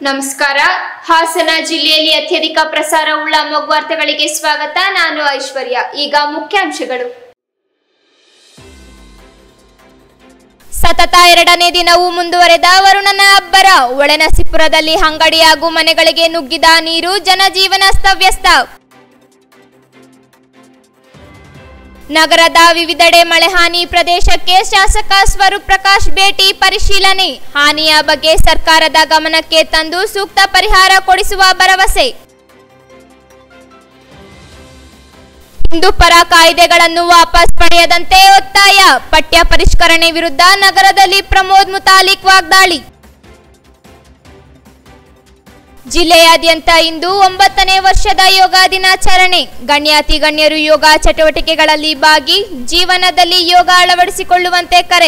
ನಮಸ್ಕಾರ ಹಾಸನ ಜಿಲ್ಲೆಯಲ್ಲಿ ಅತ್ಯಧಿಕ ಪ್ರಸಾರವುಳ್ಳ ಮಗು ವಾರ್ತೆಗಳಿಗೆ ಸ್ವಾಗತ ನಾನು ಐಶ್ವರ್ಯ ಈಗ ಮುಖ್ಯಾಂಶಗಳು ಸತತ ಎರಡನೇ ದಿನವೂ ಮುಂದುವರೆದ ವರುಣನ ಅಬ್ಬರ ಒಳನಸಿಪುರದಲ್ಲಿ ಅಂಗಡಿ ಹಾಗೂ ಮನೆಗಳಿಗೆ ನುಗ್ಗಿದ ನೀರು ಜನಜೀವನ ಅಸ್ತವ್ಯಸ್ತ ನಗರದ ವಿವಿಧೆಡೆ ಮಳೆ ಹಾನಿ ಪ್ರದೇಶಕ್ಕೆ ಶಾಸಕ ಸ್ವರೂಪ್ ಪ್ರಕಾಶ್ ಭೇಟಿ ಪರಿಶೀಲನೆ ಹಾನಿಯ ಬಗ್ಗೆ ಸರ್ಕಾರದ ಗಮನಕ್ಕೆ ತಂದು ಸೂಕ್ತ ಪರಿಹಾರ ಕೊಡಿಸುವ ಭರವಸೆ ಹಿಂದೂ ಪರ ಕಾಯ್ದೆಗಳನ್ನು ವಾಪಸ್ ಪಡೆಯದಂತೆ ಒತ್ತಾಯ ಪಠ್ಯ ಪರಿಷ್ಕರಣೆ ವಿರುದ್ಧ ನಗರದಲ್ಲಿ ಪ್ರಮೋದ್ ಮುತಾಲಿಕ್ ವಾಗ್ದಾಳಿ ಜಿಲ್ಲೆಯಾದ್ಯಂತ ಇಂದು ಒಂಬತ್ತನೇ ವರ್ಷದ ಯೋಗ ದಿನಾಚರಣೆ ಗಣ್ಯಾತಿ ಗಣ್ಯರು ಯೋಗ ಚಟುವಟಿಕೆಗಳಲ್ಲಿ ಭಾಗಿ ಜೀವನದಲ್ಲಿ ಯೋಗ ಅಳವಡಿಸಿಕೊಳ್ಳುವಂತೆ ಕರೆ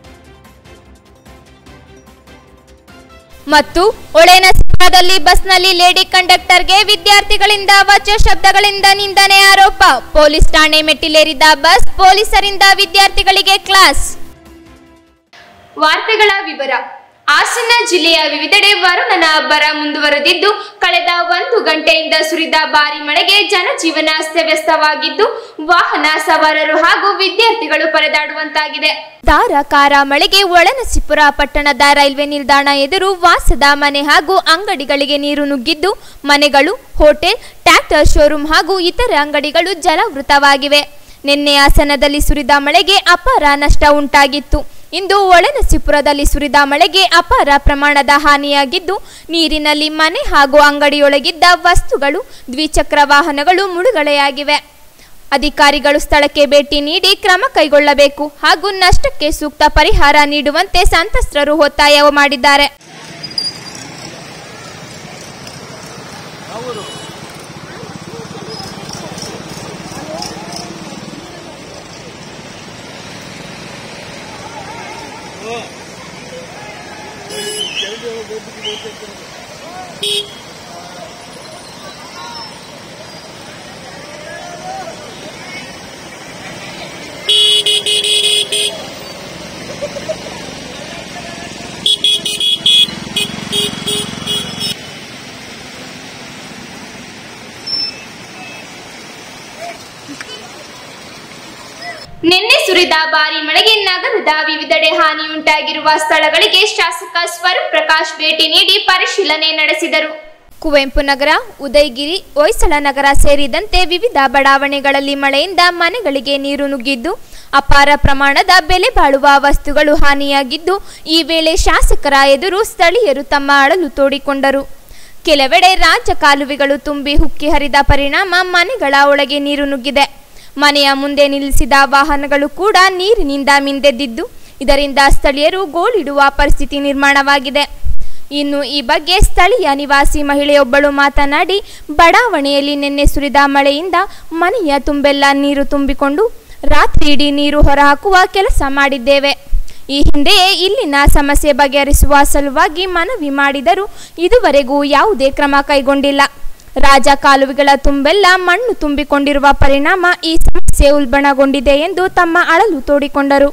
ಮತ್ತು ಒಳೇನಸರದಲ್ಲಿ ಬಸ್ನಲ್ಲಿ ಲೇಡಿ ಕಂಡಕ್ಟರ್ಗೆ ವಿದ್ಯಾರ್ಥಿಗಳಿಂದ ವಚ ಶಬ್ದಗಳಿಂದ ನಿಂದನೆ ಆರೋಪ ಪೊಲೀಸ್ ಠಾಣೆ ಮೆಟ್ಟಿಲೇರಿದ ಬಸ್ ಪೊಲೀಸರಿಂದ ವಿದ್ಯಾರ್ಥಿಗಳಿಗೆ ಕ್ಲಾಸ್ ವಾರ್ತೆಗಳ ವಿವರ ಹಾಸನ ಜಿಲ್ಲೆಯ ವಿವಿಧೆಡೆ ವರುಣನ ಅಬ್ಬರ ಮುಂದುವರೆದಿದ್ದು ಕಳೆದ ಒಂದು ಗಂಟೆಯಿಂದ ಸುರಿದ ಭಾರಿ ಮಳೆಗೆ ಜನಜೀವನ ಅಸ್ತವ್ಯಸ್ತವಾಗಿದ್ದು ವಾಹನ ಸವಾರರು ಹಾಗೂ ವಿದ್ಯಾರ್ಥಿಗಳು ಪರದಾಡುವಂತಾಗಿದೆ ಧಾರಾಕಾರ ಮಳೆಗೆ ಒಳನಸಿಪುರ ಪಟ್ಟಣದ ರೈಲ್ವೆ ನಿಲ್ದಾಣ ಎದುರು ವಾಸದ ಮನೆ ಹಾಗೂ ಅಂಗಡಿಗಳಿಗೆ ನೀರು ನುಗ್ಗಿದ್ದು ಮನೆಗಳು ಹೋಟೆಲ್ ಟ್ರ್ಯಾಕ್ಟರ್ ಶೋರೂಮ್ ಹಾಗೂ ಇತರೆ ಅಂಗಡಿಗಳು ಜಲಾವೃತವಾಗಿವೆ ನಿನ್ನೆ ಹಾಸನದಲ್ಲಿ ಸುರಿದ ಮಳೆಗೆ ಅಪಾರ ನಷ್ಟ ಉಂಟಾಗಿತ್ತು ಇಂದು ಒಳನಸಿಪುರದಲ್ಲಿ ಸುರಿದ ಮಳೆಗೆ ಅಪಾರ ಪ್ರಮಾಣದ ಹಾನಿಯಾಗಿದ್ದು ನೀರಿನಲ್ಲಿ ಮನೆ ಹಾಗೂ ಅಂಗಡಿಯೊಳಗಿದ್ದ ವಸ್ತುಗಳು ದ್ವಿಚಕ್ರ ವಾಹನಗಳು ಮುಳುಗಡೆಯಾಗಿವೆ ಅಧಿಕಾರಿಗಳು ಸ್ಥಳಕ್ಕೆ ಭೇಟಿ ನೀಡಿ ಕ್ರಮ ಕೈಗೊಳ್ಳಬೇಕು ಹಾಗೂ ನಷ್ಟಕ್ಕೆ ಸೂಕ್ತ ಪರಿಹಾರ ನೀಡುವಂತೆ ಸಂತ್ರಸ್ತರು ಒತ್ತಾಯ ಮಾಡಿದ್ದಾರೆ ನಿನ್ನೆ ಸುರಿದ ಭಾರಿ ಮಳೆಗೆ ನಗರದ ವಿವಿಧೆಡೆ ಹಾನಿಯುಂಟಾಗಿರುವ ಸ್ಥಳಗಳಿಗೆ ಶಾಸಕ ಸ್ವರೂಪ್ ಪ್ರಕಾಶ್ ಭೇಟಿ ನೀಡಿ ಪರಿಶೀಲನೆ ನಡೆಸಿದರು ಕುವೆಂಪು ನಗರ ಉದಯಗಿರಿ ಹೊಯ್ಸಳ ನಗರ ಸೇರಿದಂತೆ ವಿವಿಧ ಬಡಾವಣೆಗಳಲ್ಲಿ ಮಳೆಯಿಂದ ಮನೆಗಳಿಗೆ ನೀರು ನುಗ್ಗಿದ್ದು ಅಪಾರ ಪ್ರಮಾಣದ ಬೆಲೆ ಬಾಳುವ ವಸ್ತುಗಳು ಹಾನಿಯಾಗಿದ್ದು ಈ ವೇಳೆ ಶಾಸಕರ ಎದುರು ಸ್ಥಳೀಯರು ತಮ್ಮ ಅಳಲು ತೋಡಿಕೊಂಡರು ಕೆಲವೆಡೆ ರಾಜ್ಯ ಕಾಲುವೆಗಳು ತುಂಬಿ ಹುಕ್ಕಿ ಹರಿದ ಪರಿಣಾಮ ಮನೆಗಳ ಒಳಗೆ ನೀರು ನುಗ್ಗಿದೆ ಮನೆಯ ಮುಂದೆ ನಿಲ್ಲಿಸಿದ ವಾಹನಗಳು ಕೂಡ ನೀರಿನಿಂದ ಮಿಂದೆದ್ದಿದ್ದು ಇದರಿಂದ ಸ್ಥಳೀಯರು ಗೋಳಿಡುವ ಪರಿಸ್ಥಿತಿ ನಿರ್ಮಾಣವಾಗಿದೆ ಇನ್ನು ಈ ಬಗ್ಗೆ ಸ್ಥಳೀಯ ನಿವಾಸಿ ಮಹಿಳೆಯೊಬ್ಬಳು ಮಾತನಾಡಿ ಬಡಾವಣೆಯಲ್ಲಿ ನಿನ್ನೆ ಸುರಿದ ಮಳೆಯಿಂದ ಮನೆಯ ತುಂಬೆಲ್ಲ ನೀರು ತುಂಬಿಕೊಂಡು ರಾತ್ರಿ ಇಡೀ ನೀರು ಹೊರಹಾಕುವ ಕೆಲಸ ಮಾಡಿದ್ದೇವೆ ಈ ಹಿಂದೆಯೇ ಇಲ್ಲಿನ ಸಮಸ್ಯೆ ಬಗೆಹರಿಸುವ ಸಲುವಾಗಿ ಮನವಿ ಮಾಡಿದರೂ ಇದುವರೆಗೂ ಯಾವುದೇ ಕ್ರಮ ಕೈಗೊಂಡಿಲ್ಲ ರಾಜ ಕಾಲುವೆಗಳ ತುಂಬೆಲ್ಲ ಮಣ್ಣು ತುಂಬಿಕೊಂಡಿರುವ ಪರಿಣಾಮ ಈ ಸಮಸ್ಯೆ ಉಲ್ಬಣಗೊಂಡಿದೆ ಎಂದು ತಮ್ಮ ಅಳಲು ತೋಡಿಕೊಂಡರು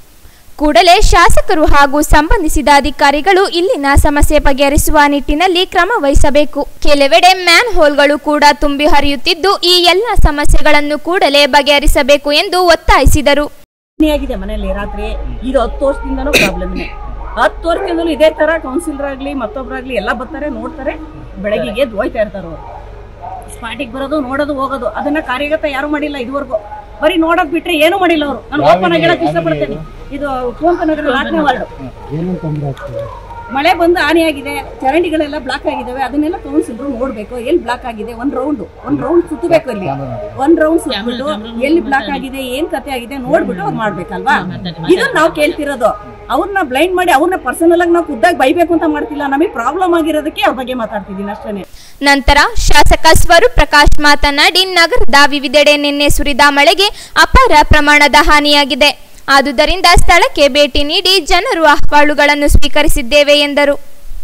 ಕೂಡಲೇ ಶಾಸಕರು ಹಾಗೂ ಸಂಬಂಧಿಸಿದ ಅಧಿಕಾರಿಗಳು ಇಲ್ಲಿನ ಸಮಸ್ಯೆ ಬಗೆಹರಿಸುವ ನಿಟ್ಟಿನಲ್ಲಿ ಕ್ರಮ ವಹಿಸಬೇಕು ಕೆಲವೆಡೆ ಮ್ಯಾನ್ ಹೋಲ್ಗಳು ಕೂಡ ತುಂಬಿ ಹರಿಯುತ್ತಿದ್ದು ಈ ಎಲ್ಲ ಸಮಸ್ಯೆಗಳನ್ನು ಕೂಡಲೇ ಬಗೆಹರಿಸಬೇಕು ಎಂದು ಒತ್ತಾಯಿಸಿದರು ಆಗಿದೆ ಮನೆಯಲ್ಲಿ ರಾತ್ರಿ ಇದು ಹತ್ತು ವರ್ಷದಿಂದನೂ ಪ್ರಾಬ್ಲಮ್ನೇ ಹತ್ತು ವರ್ಷದಿಂದಲೂ ಇದೇ ತರ ಕೌನ್ಸಿಲರ್ ಆಗ್ಲಿ ಮತ್ತೊಬ್ರಾಗ್ಲಿ ಎಲ್ಲ ಬರ್ತಾರೆ ನೋಡ್ತಾರೆ ಬೆಳಗಿಗೆ ಎದ್ದು ಹೋಯ್ತಾ ಇರ್ತಾರೆ ಅವರು ಸ್ಪಾಟಿಗೆ ಬರೋದು ನೋಡೋದು ಹೋಗೋದು ಅದನ್ನ ಕಾರ್ಯಗತ ಯಾರು ಮಾಡಿಲ್ಲ ಇದುವರೆಗೂ ಬರೀ ನೋಡೋದ್ ಬಿಟ್ರೆ ಏನು ಮಾಡಿಲ್ಲ ಅವರು ನಾನು ಓಪನ್ ಆಗಿ ಹೇಳಕ್ ಇಷ್ಟಪಡ್ತೇನೆ ಇದು ಕುವೆಂಪು ನಗರ ನಾಲ್ಕನೇ ವಾರ್ಡ್ ಏನೇನು ತೊಂದರೆ ಆಗ್ತದೆ ಮಳೆ ಬಂದು ಹಾನಿಯಾಗಿದೆ ಚರಂಡಿಗಳೆಲ್ಲ ಬ್ಲಾಕ್ ಆಗಿದಾವೆ ಅದನ್ನೆಲ್ಲ ಕೌನ್ಸಿಲರ್ ನೋಡ್ಬೇಕು ಎಲ್ಲಿ ಬ್ಲಾಕ್ ಆಗಿದೆ ಒಂದ್ ರೌಂಡ್ ಒಂದ್ ರೌಂಡ್ ಸುತ್ತಬೇಕು ಇಲ್ಲಿ ಒಂದ್ ರೌಂಡ್ ಸುತ್ತಬಿಟ್ಟು ಎಲ್ಲಿ ಬ್ಲಾಕ್ ಆಗಿದೆ ಏನ್ ಕತೆ ಆಗಿದೆ ನೋಡ್ಬಿಟ್ಟು ಅವ್ರು ಮಾಡ್ಬೇಕಲ್ವಾ ಇದನ್ನ ನಾವು ಕೇಳ್ತಿರೋದು ಅವ್ರನ್ನ ಬ್ಲೈಂಡ್ ಮಾಡಿ ಅವ್ರನ್ನ ಪರ್ಸನಲ್ ಆಗಿ ನಾವು ಖುದ್ದಾಗಿ ಬೈಬೇಕು ಅಂತ ಮಾಡ್ತಿಲ್ಲ ನಮಗೆ ಪ್ರಾಬ್ಲಮ್ ಆಗಿರೋದಕ್ಕೆ ಅವ್ರ ಬಗ್ಗೆ ಮಾತಾಡ್ತಿದ್ದೀನಿ ಅಷ್ಟೇ ನಂತರ ಶಾಸಕ ಸ್ವರೂಪ್ ಪ್ರಕಾಶ್ ಮಾತನಾಡಿ ನಗರದ ವಿವಿಧೆಡೆ ನಿನ್ನೆ ಸುರಿದ ಮಳೆಗೆ ಅಪಾರ ಪ್ರಮಾಣದ ಹಾನಿಯಾಗಿದೆ ಆದುದರಿಂದ ಸ್ಥಳಕ್ಕೆ ಭೇಟಿ ನೀಡಿ ಜನರು ಅಹವಾಲುಗಳನ್ನು ಸ್ವೀಕರಿಸಿದ್ದೇವೆ ಎಂದರು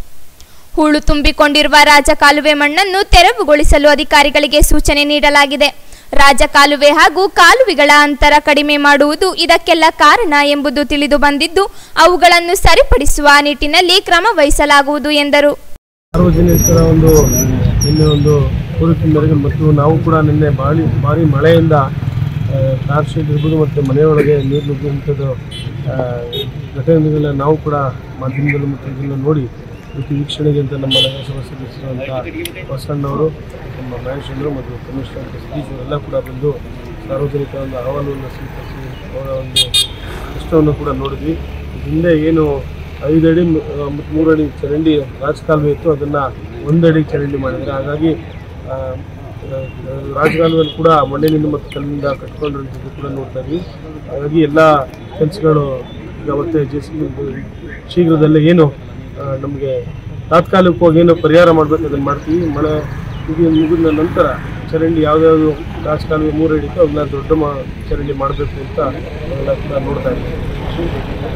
ಹೂಳು ತುಂಬಿಕೊಂಡಿರುವ ರಾಜಕಾಲುವೆ ಮಣ್ಣನ್ನು ತೆರವುಗೊಳಿಸಲು ಅಧಿಕಾರಿಗಳಿಗೆ ಸೂಚನೆ ನೀಡಲಾಗಿದೆ ರಾಜಕಾಲುವೆ ಹಾಗೂ ಕಾಲುವೆಗಳ ಅಂತರ ಕಡಿಮೆ ಮಾಡುವುದು ಇದಕ್ಕೆಲ್ಲ ಕಾರಣ ಎಂಬುದು ತಿಳಿದು ಬಂದಿದ್ದು ಅವುಗಳನ್ನು ಸರಿಪಡಿಸುವ ನಿಟ್ಟಿನಲ್ಲಿ ಕ್ರಮ ವಹಿಸಲಾಗುವುದು ಎಂದರು ಸಾರ್ವಜನಿಕರ ಒಂದು ನಿನ್ನೆ ಒಂದು ಕೋರಿಕೆ ಮೇರೆಗೆ ಮತ್ತು ನಾವು ಕೂಡ ನಿನ್ನೆ ಭಾರಿ ಭಾರಿ ಮಳೆಯಿಂದ ಕಾರ್ ಶೆಡ್ ಇರ್ಬೋದು ಮತ್ತು ಮನೆಯೊಳಗೆ ನೀರು ನುಗ್ಗುವಂಥದ್ದು ಆ, ಘಟನೆಗಳನ್ನ ನಾವು ಕೂಡ ಮಾಧ್ಯಮದಲ್ಲಿ ಮತ್ತು ಇದನ್ನು ನೋಡಿ ಇದಕ್ಕೆ ವೀಕ್ಷಣೆಗೆ ಅಂತ ನಮ್ಮ ನಗರಸಭಾ ಸದಸ್ಯರಂಥ ಬಸಣ್ಣವರು ನಮ್ಮ ಮಹೇಶ್ವರು ಮತ್ತು ಕಮಿಷನರ್ ಸತೀಶ್ ಎಲ್ಲ ಕೂಡ ಬಂದು ಸಾರ್ವಜನಿಕರ ಒಂದು ಅಹವಾಲುವನ್ನು ಸ್ವೀಕರಿಸಿ ಅವರ ಒಂದು ಕಷ್ಟವನ್ನು ಕೂಡ ನೋಡಿದ್ವಿ ಹಿಂದೆ ಏನು ಐದು ಅಡಿ ಮ- ಆ, ಮತ್ತು ಮೂರು ಅಡಿ ಚರಂಡಿ ರಾಜಕಾಲುವೆ ಇತ್ತು ಅದನ್ನು ಒಂದು ಅಡಿ ಚರಂಡಿ ಮಾಡಿದ್ದಾರೆ ಹಾಗಾಗಿ ಆ, ಆ, ರಾಜಕಾಲುವೆಯಲ್ಲಿ ಕೂಡ ಮಣ್ಣಿನಿಂದ ಮತ್ತು ಕಲ್ಲಿನಿಂದ ಕಟ್ಕೊಂಡಿರೋದು ಕೂಡ ನೋಡ್ತಾ ಇದ್ವಿ ಹಾಗಾಗಿ ಎಲ್ಲ ಕೆಲಸಗಳು ಈಗ ಮತ್ತೆ ಜೆ ಸಿ ಶೀಘ್ರದಲ್ಲೇ ಏನು ನಮಗೆ ತಾತ್ಕಾಲಿಕವಾಗಿ ಏನು ಪರಿಹಾರ ಮಾಡಬೇಕು ಅದನ್ನು ಮಾಡ್ತೀವಿ ಮಳೆ ಇದು ಮುಗಿದ ನಂತರ ಚರಂಡಿ ಯಾವ್ದಾವ್ದು ರಾಜಕಾಲುವೆ ಮೂರು ಅಡಿ ಇತ್ತು ಅದನ್ನ ದೊಡ್ಡ ಮಾ ಚರಂಡಿ ಮಾಡಬೇಕು ಅಂತ ನಾವೆಲ್ಲ ಕೂಡ ನೋಡ್ತಾ ಇದ್ದೀವಿ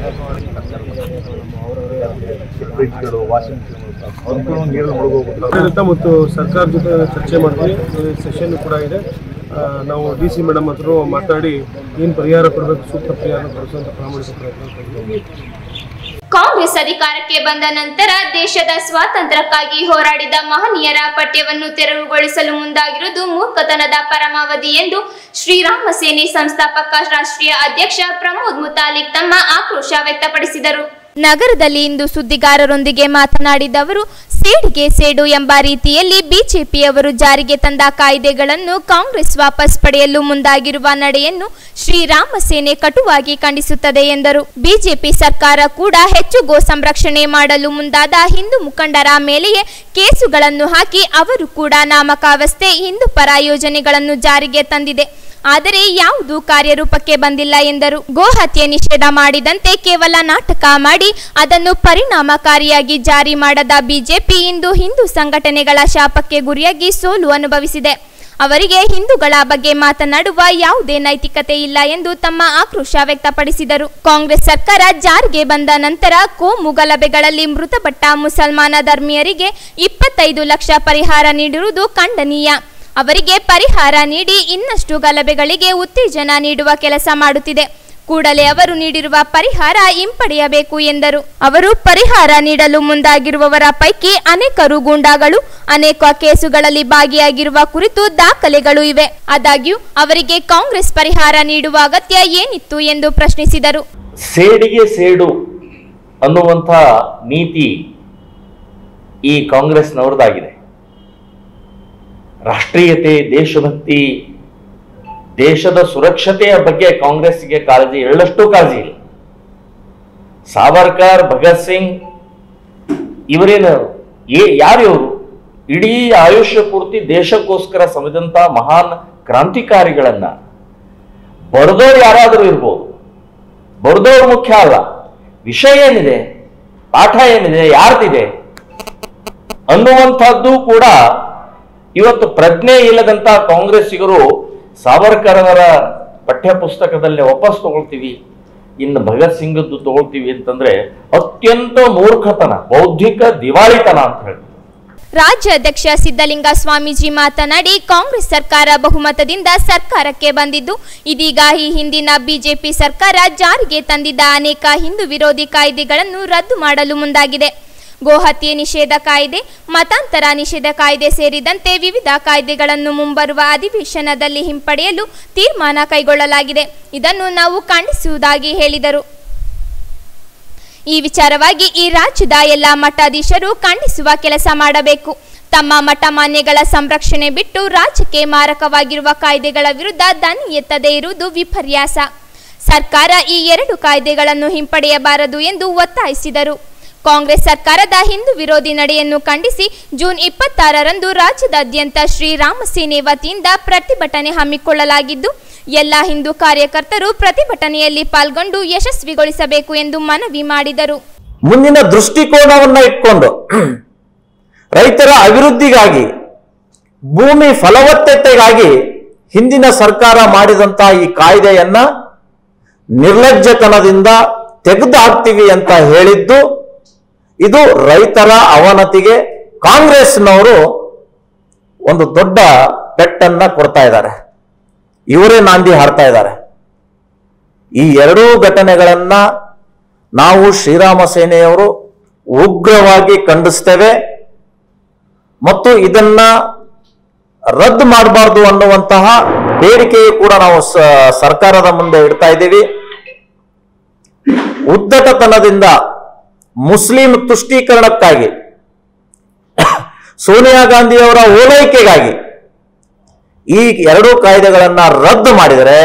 ಆಡಳಿತ ಮತ್ತು ಸರ್ಕಾರ ಜೊತೆ ಚರ್ಚೆ ಮಾಡ್ತೀವಿ ಸೆಷನ್ ಕೂಡ ಇದೆ ಆ, ನಾವು ಡಿ ಸಿ ಮೇಡಮ್ ಹತ್ರ ಮಾತಾಡಿ ಏನು ಪರಿಹಾರ ಕೊಡಬೇಕು ಸೂಕ್ತ ಪರಿಹಾರ ಕೊಡಿಸುವಂಥ ಪ್ರಾಮಾಣಿಕ ಪ್ರಯತ್ನ ಮಾಡ್ತೀವಿ. ಕಾಂಗ್ರೆಸ್ ಅಧಿಕಾರಕ್ಕೆ ಬಂದ ನಂತರ ದೇಶದ ಸ್ವಾತಂತ್ರ್ಯಕ್ಕಾಗಿ ಹೋರಾಡಿದ ಮಹನೀಯರ ಪಠ್ಯವನ್ನು ತೆರವುಗೊಳಿಸಲು ಮುಂದಾಗಿರುವುದು ಮೂರ್ಖತನದ ಪರಮಾವಧಿ ಎಂದು ಶ್ರೀರಾಮ ಸೇನೆ ಸಂಸ್ಥಾಪಕ ರಾಷ್ಟ್ರೀಯ ಅಧ್ಯಕ್ಷ ಪ್ರಮೋದ್ ಮುತಾಲಿಕ್ ತಮ್ಮ ಆಕ್ರೋಶ ವ್ಯಕ್ತಪಡಿಸಿದರು ನಗರದಲ್ಲಿ ಇಂದು ಸುದ್ದಿಗಾರರೊಂದಿಗೆ ಮಾತನಾಡಿದ ಅವರು ಸೇಡಿಗೆ ಸೇಡು ಎಂಬ ರೀತಿಯಲ್ಲಿ ಬಿಜೆಪಿಯವರು ಜಾರಿಗೆ ತಂದ ಕಾಯ್ದೆಗಳನ್ನು ಕಾಂಗ್ರೆಸ್ ವಾಪಸ್ ಪಡೆಯಲು ಮುಂದಾಗಿರುವ ನಡೆಯನ್ನು ಶ್ರೀರಾಮ ಸೇನೆ ಕಟುವಾಗಿ ಖಂಡಿಸುತ್ತದೆ ಎಂದರು ಬಿಜೆಪಿ ಸರ್ಕಾರ ಕೂಡ ಹೆಚ್ಚು ಗೋ ಸಂರಕ್ಷಣೆ ಮಾಡಲು ಮುಂದಾದ ಹಿಂದೂ ಮುಖಂಡರ ಮೇಲೆಯೇ ಕೇಸುಗಳನ್ನು ಹಾಕಿ ಅವರು ಕೂಡ ನಾಮಕಾವಸ್ಥೆ ಹಿಂದೂ ಪರ ಯೋಜನೆಗಳನ್ನು ಜಾರಿಗೆ ತಂದಿದೆ ಆದರೆ ಯಾವುದೂ ಕಾರ್ಯರೂಪಕ್ಕೆ ಬಂದಿಲ್ಲ ಎಂದರು ಗೋಹತ್ಯೆ ನಿಷೇಧ ಮಾಡಿದಂತೆ ಕೇವಲ ನಾಟಕ ಮಾಡಿ ಅದನ್ನು ಪರಿಣಾಮಕಾರಿಯಾಗಿ ಜಾರಿ ಮಾಡದ ಬಿಜೆಪಿ ಇಂದು ಹಿಂದೂ ಸಂಘಟನೆಗಳ ಶಾಪಕ್ಕೆ ಗುರಿಯಾಗಿ ಸೋಲು ಅನುಭವಿಸಿದೆ ಅವರಿಗೆ ಹಿಂದೂಗಳ ಬಗ್ಗೆ ಮಾತನಾಡುವ ಯಾವುದೇ ನೈತಿಕತೆ ಇಲ್ಲ ಎಂದು ತಮ್ಮ ಆಕ್ರೋಶ ವ್ಯಕ್ತಪಡಿಸಿದರು ಕಾಂಗ್ರೆಸ್ ಸರ್ಕಾರ ಜಾರಿಗೆ ಬಂದ ನಂತರ ಕೋಮು ಗಲಭೆಗಳಲ್ಲಿ ಮೃತಪಟ್ಟ ಮುಸಲ್ಮಾನ ಧರ್ಮೀಯರಿಗೆ ಇಪ್ಪತ್ತೈದು ಲಕ್ಷ ಪರಿಹಾರ ನೀಡಿರುವುದು ಖಂಡನೀಯ ಅವರಿಗೆ ಪರಿಹಾರ ನೀಡಿ ಇನ್ನಷ್ಟು ಗಲಭೆಗಳಿಗೆ ಉತ್ತೇಜನ ನೀಡುವ ಕೆಲಸ ಮಾಡುತ್ತಿದೆ ಕೂಡಲೇ ಅವರು ನೀಡಿರುವ ಪರಿಹಾರ ಹಿಂಪಡೆಯಬೇಕು ಎಂದರು ಅವರು ಪರಿಹಾರ ನೀಡಲು ಮುಂದಾಗಿರುವವರ ಪೈಕಿ ಅನೇಕರು ಗೂಂಡಾಗಳು ಅನೇಕ ಕೇಸುಗಳಲ್ಲಿ ಭಾಗಿಯಾಗಿರುವ ಕುರಿತು ದಾಖಲೆಗಳು ಇವೆ ಆದಾಗ್ಯೂ ಅವರಿಗೆ ಕಾಂಗ್ರೆಸ್ ಪರಿಹಾರ ನೀಡುವ ಅಗತ್ಯ ಏನಿತ್ತು ಎಂದು ಪ್ರಶ್ನಿಸಿದರು ಸೇಡಿಗೆ ಸೇಡು ಅನ್ನುವಂಥ ನೀತಿ ಈ ಕಾಂಗ್ರೆಸ್ನವ್ರದ್ದಾಗಿದೆ ರಾಷ್ಟ್ರೀಯತೆ ದೇಶಭಕ್ತಿ ದೇಶದ ಸುರಕ್ಷತೆಯ ಬಗ್ಗೆ ಕಾಂಗ್ರೆಸ್ಗೆ ಕಾಳಜಿ ಎಳ್ಳಷ್ಟು ಕಾಳಜಿ ಇಲ್ಲ ಸಾವರ್ಕರ್ ಭಗತ್ ಸಿಂಗ್ ಇವರೇನು ಏ ಯಾರು ಇವರು ಇಡೀ ಆಯುಷ್ಯ ಪೂರ್ತಿ ದೇಶಕ್ಕೋಸ್ಕರ ಸವಿದಂತ ಮಹಾನ್ ಕ್ರಾಂತಿಕಾರಿಗಳನ್ನ ಬರೆದವ್ರು ಯಾರಾದರೂ ಇರ್ಬೋದು ಬರೆದವ್ರು ಮುಖ್ಯ ಅಲ್ಲ ವಿಷಯ ಏನಿದೆ ಪಾಠ ಏನಿದೆ ಯಾರ್ದಿದೆ ಅನ್ನುವಂಥದ್ದು ಕೂಡ ಇವತ್ತು ಪ್ರಜ್ಞೆ ಇಲ್ಲದಂತ ಕಾಂಗ್ರೆಸ್ಸಿಗರು ಸಾವರ್ಕರ್ ಅವರ ಪಠ್ಯ ಪುಸ್ತಕದಲ್ಲಿ ವಾಪಸ್ ತಗೊಳ್ತೀವಿ ಇನ್ನು ಭಗತ್ ಸಿಂಗದ್ದು ತಗೊಳ್ತೀವಿ ಅಂತಂದ್ರೆ ಅತ್ಯಂತ ಮೂರ್ಖತನ ಬೌದ್ಧಿಕ ದಿವಾಳಿತನ ಅಂತ ಹೇಳ್ತಾರೆ ರಾಜ್ಯಾಧ್ಯಕ್ಷ ಸಿದ್ದಲಿಂಗ ಸ್ವಾಮೀಜಿ ಮಾತನಾಡಿ ಕಾಂಗ್ರೆಸ್ ಸರ್ಕಾರ ಬಹುಮತದಿಂದ ಸರ್ಕಾರಕ್ಕೆ ಬಂದಿದ್ದು ಇದೀಗ ಈ ಹಿಂದಿನ ಬಿಜೆಪಿ ಸರ್ಕಾರ ಜಾರಿಗೆ ತಂದಿದ್ದ ಅನೇಕ ಹಿಂದೂ ವಿರೋಧಿ ಕಾಯ್ದೆಗಳನ್ನು ರದ್ದು ಮಾಡಲು ಮುಂದಾಗಿದೆ ಗೋಹತ್ಯೆ ನಿಷೇಧ ಕಾಯ್ದೆ ಮತಾಂತರ ನಿಷೇಧ ಕಾಯ್ದೆ ಸೇರಿದಂತೆ ವಿವಿಧ ಕಾಯ್ದೆಗಳನ್ನು ಮುಂಬರುವ ಅಧಿವೇಶನದಲ್ಲಿ ಹಿಂಪಡೆಯಲು ತೀರ್ಮಾನ ಕೈಗೊಳ್ಳಲಾಗಿದೆ ಇದನ್ನು ನಾವು ಖಂಡಿಸುವುದಾಗಿ ಹೇಳಿದರು ಈ ವಿಚಾರವಾಗಿ ಈ ರಾಜ್ಯದ ಎಲ್ಲ ಮಠಾಧೀಶರು ಖಂಡಿಸುವ ಕೆಲಸ ಮಾಡಬೇಕು ತಮ್ಮ ಮಠಮಾನ್ಯಗಳ ಸಂರಕ್ಷಣೆ ಬಿಟ್ಟು ರಾಜ್ಯಕ್ಕೆ ಮಾರಕವಾಗಿರುವ ಕಾಯ್ದೆಗಳ ವಿರುದ್ಧ ದನಿ ಎತ್ತದೇ ಇರುವುದು ವಿಪರ್ಯಾಸ ಸರ್ಕಾರ ಈ ಎರಡು ಕಾಯ್ದೆಗಳನ್ನು ಹಿಂಪಡೆಯಬಾರದು ಎಂದು ಒತ್ತಾಯಿಸಿದರು ಕಾಂಗ್ರೆಸ್ ಸರ್ಕಾರದ ಹಿಂದೂ ವಿರೋಧಿ ನಡೆಯನ್ನು ಖಂಡಿಸಿ ಜೂನ್ ಇಪ್ಪತ್ತಾರರಂದು ರಾಜ್ಯದಾದ್ಯಂತ ಶ್ರೀರಾಮ ಸೇನೆ ವತಿಯಿಂದ ಪ್ರತಿಭಟನೆ ಹಮ್ಮಿಕೊಳ್ಳಲಾಗಿದ್ದು ಎಲ್ಲ ಹಿಂದೂ ಕಾರ್ಯಕರ್ತರು ಪ್ರತಿಭಟನೆಯಲ್ಲಿ ಪಾಲ್ಗೊಂಡು ಯಶಸ್ವಿಗೊಳಿಸಬೇಕು ಎಂದು ಮನವಿ ಮಾಡಿದರು ಮುಂದಿನ ದೃಷ್ಟಿಕೋನವನ್ನ ಇಟ್ಕೊಂಡು ರೈತರ ಅಭಿವೃದ್ಧಿಗಾಗಿ ಭೂಮಿ ಫಲವತ್ತತೆಗಾಗಿ ಹಿಂದಿನ ಸರ್ಕಾರ ಮಾಡಿದಂತ ಈ ಕಾಯ್ದೆಯನ್ನ ನಿರ್ಲಜ್ಜತನದಿಂದ ತೆಗೆದು ಹಾಕ್ತೀವಿ ಅಂತ ಹೇಳಿದ್ದು ಇದು ರೈತರ ಅವನತಿಗೆ ಕಾಂಗ್ರೆಸ್ನವರು ಒಂದು ದೊಡ್ಡ ಪೆಟ್ಟನ್ನ ಕೊಡ್ತಾ ಇದ್ದಾರೆ ಇವರೇ ನಾಂದಿ ಹಾಡ್ತಾ ಇದ್ದಾರೆ ಈ ಎರಡೂ ಘಟನೆಗಳನ್ನ ನಾವು ಶ್ರೀರಾಮ ಸೇನೆಯವರು ಉಗ್ರವಾಗಿ ಖಂಡಿಸ್ತೇವೆ ಮತ್ತು ಇದನ್ನ ರದ್ದು ಮಾಡಬಾರ್ದು ಅನ್ನುವಂತಹ ಬೇಡಿಕೆಯು ಕೂಡ ನಾವು ಸ- ಸರ್ಕಾರದ ಮುಂದೆ ಇಡ್ತಾ ಇದ್ದೀವಿ ಉದ್ದಟತನದಿಂದ ಮುಸ್ಲಿಂ ತುಷ್ಟೀಕರಣಕ್ಕಾಗಿ ಸೋನಿಯಾ ಗಾಂಧಿಯವರ ಓಲೈಕೆಗಾಗಿ ಈ ಎರಡೂ ಕಾಯ್ದೆಗಳನ್ನ ರದ್ದು ಮಾಡಿದರೆ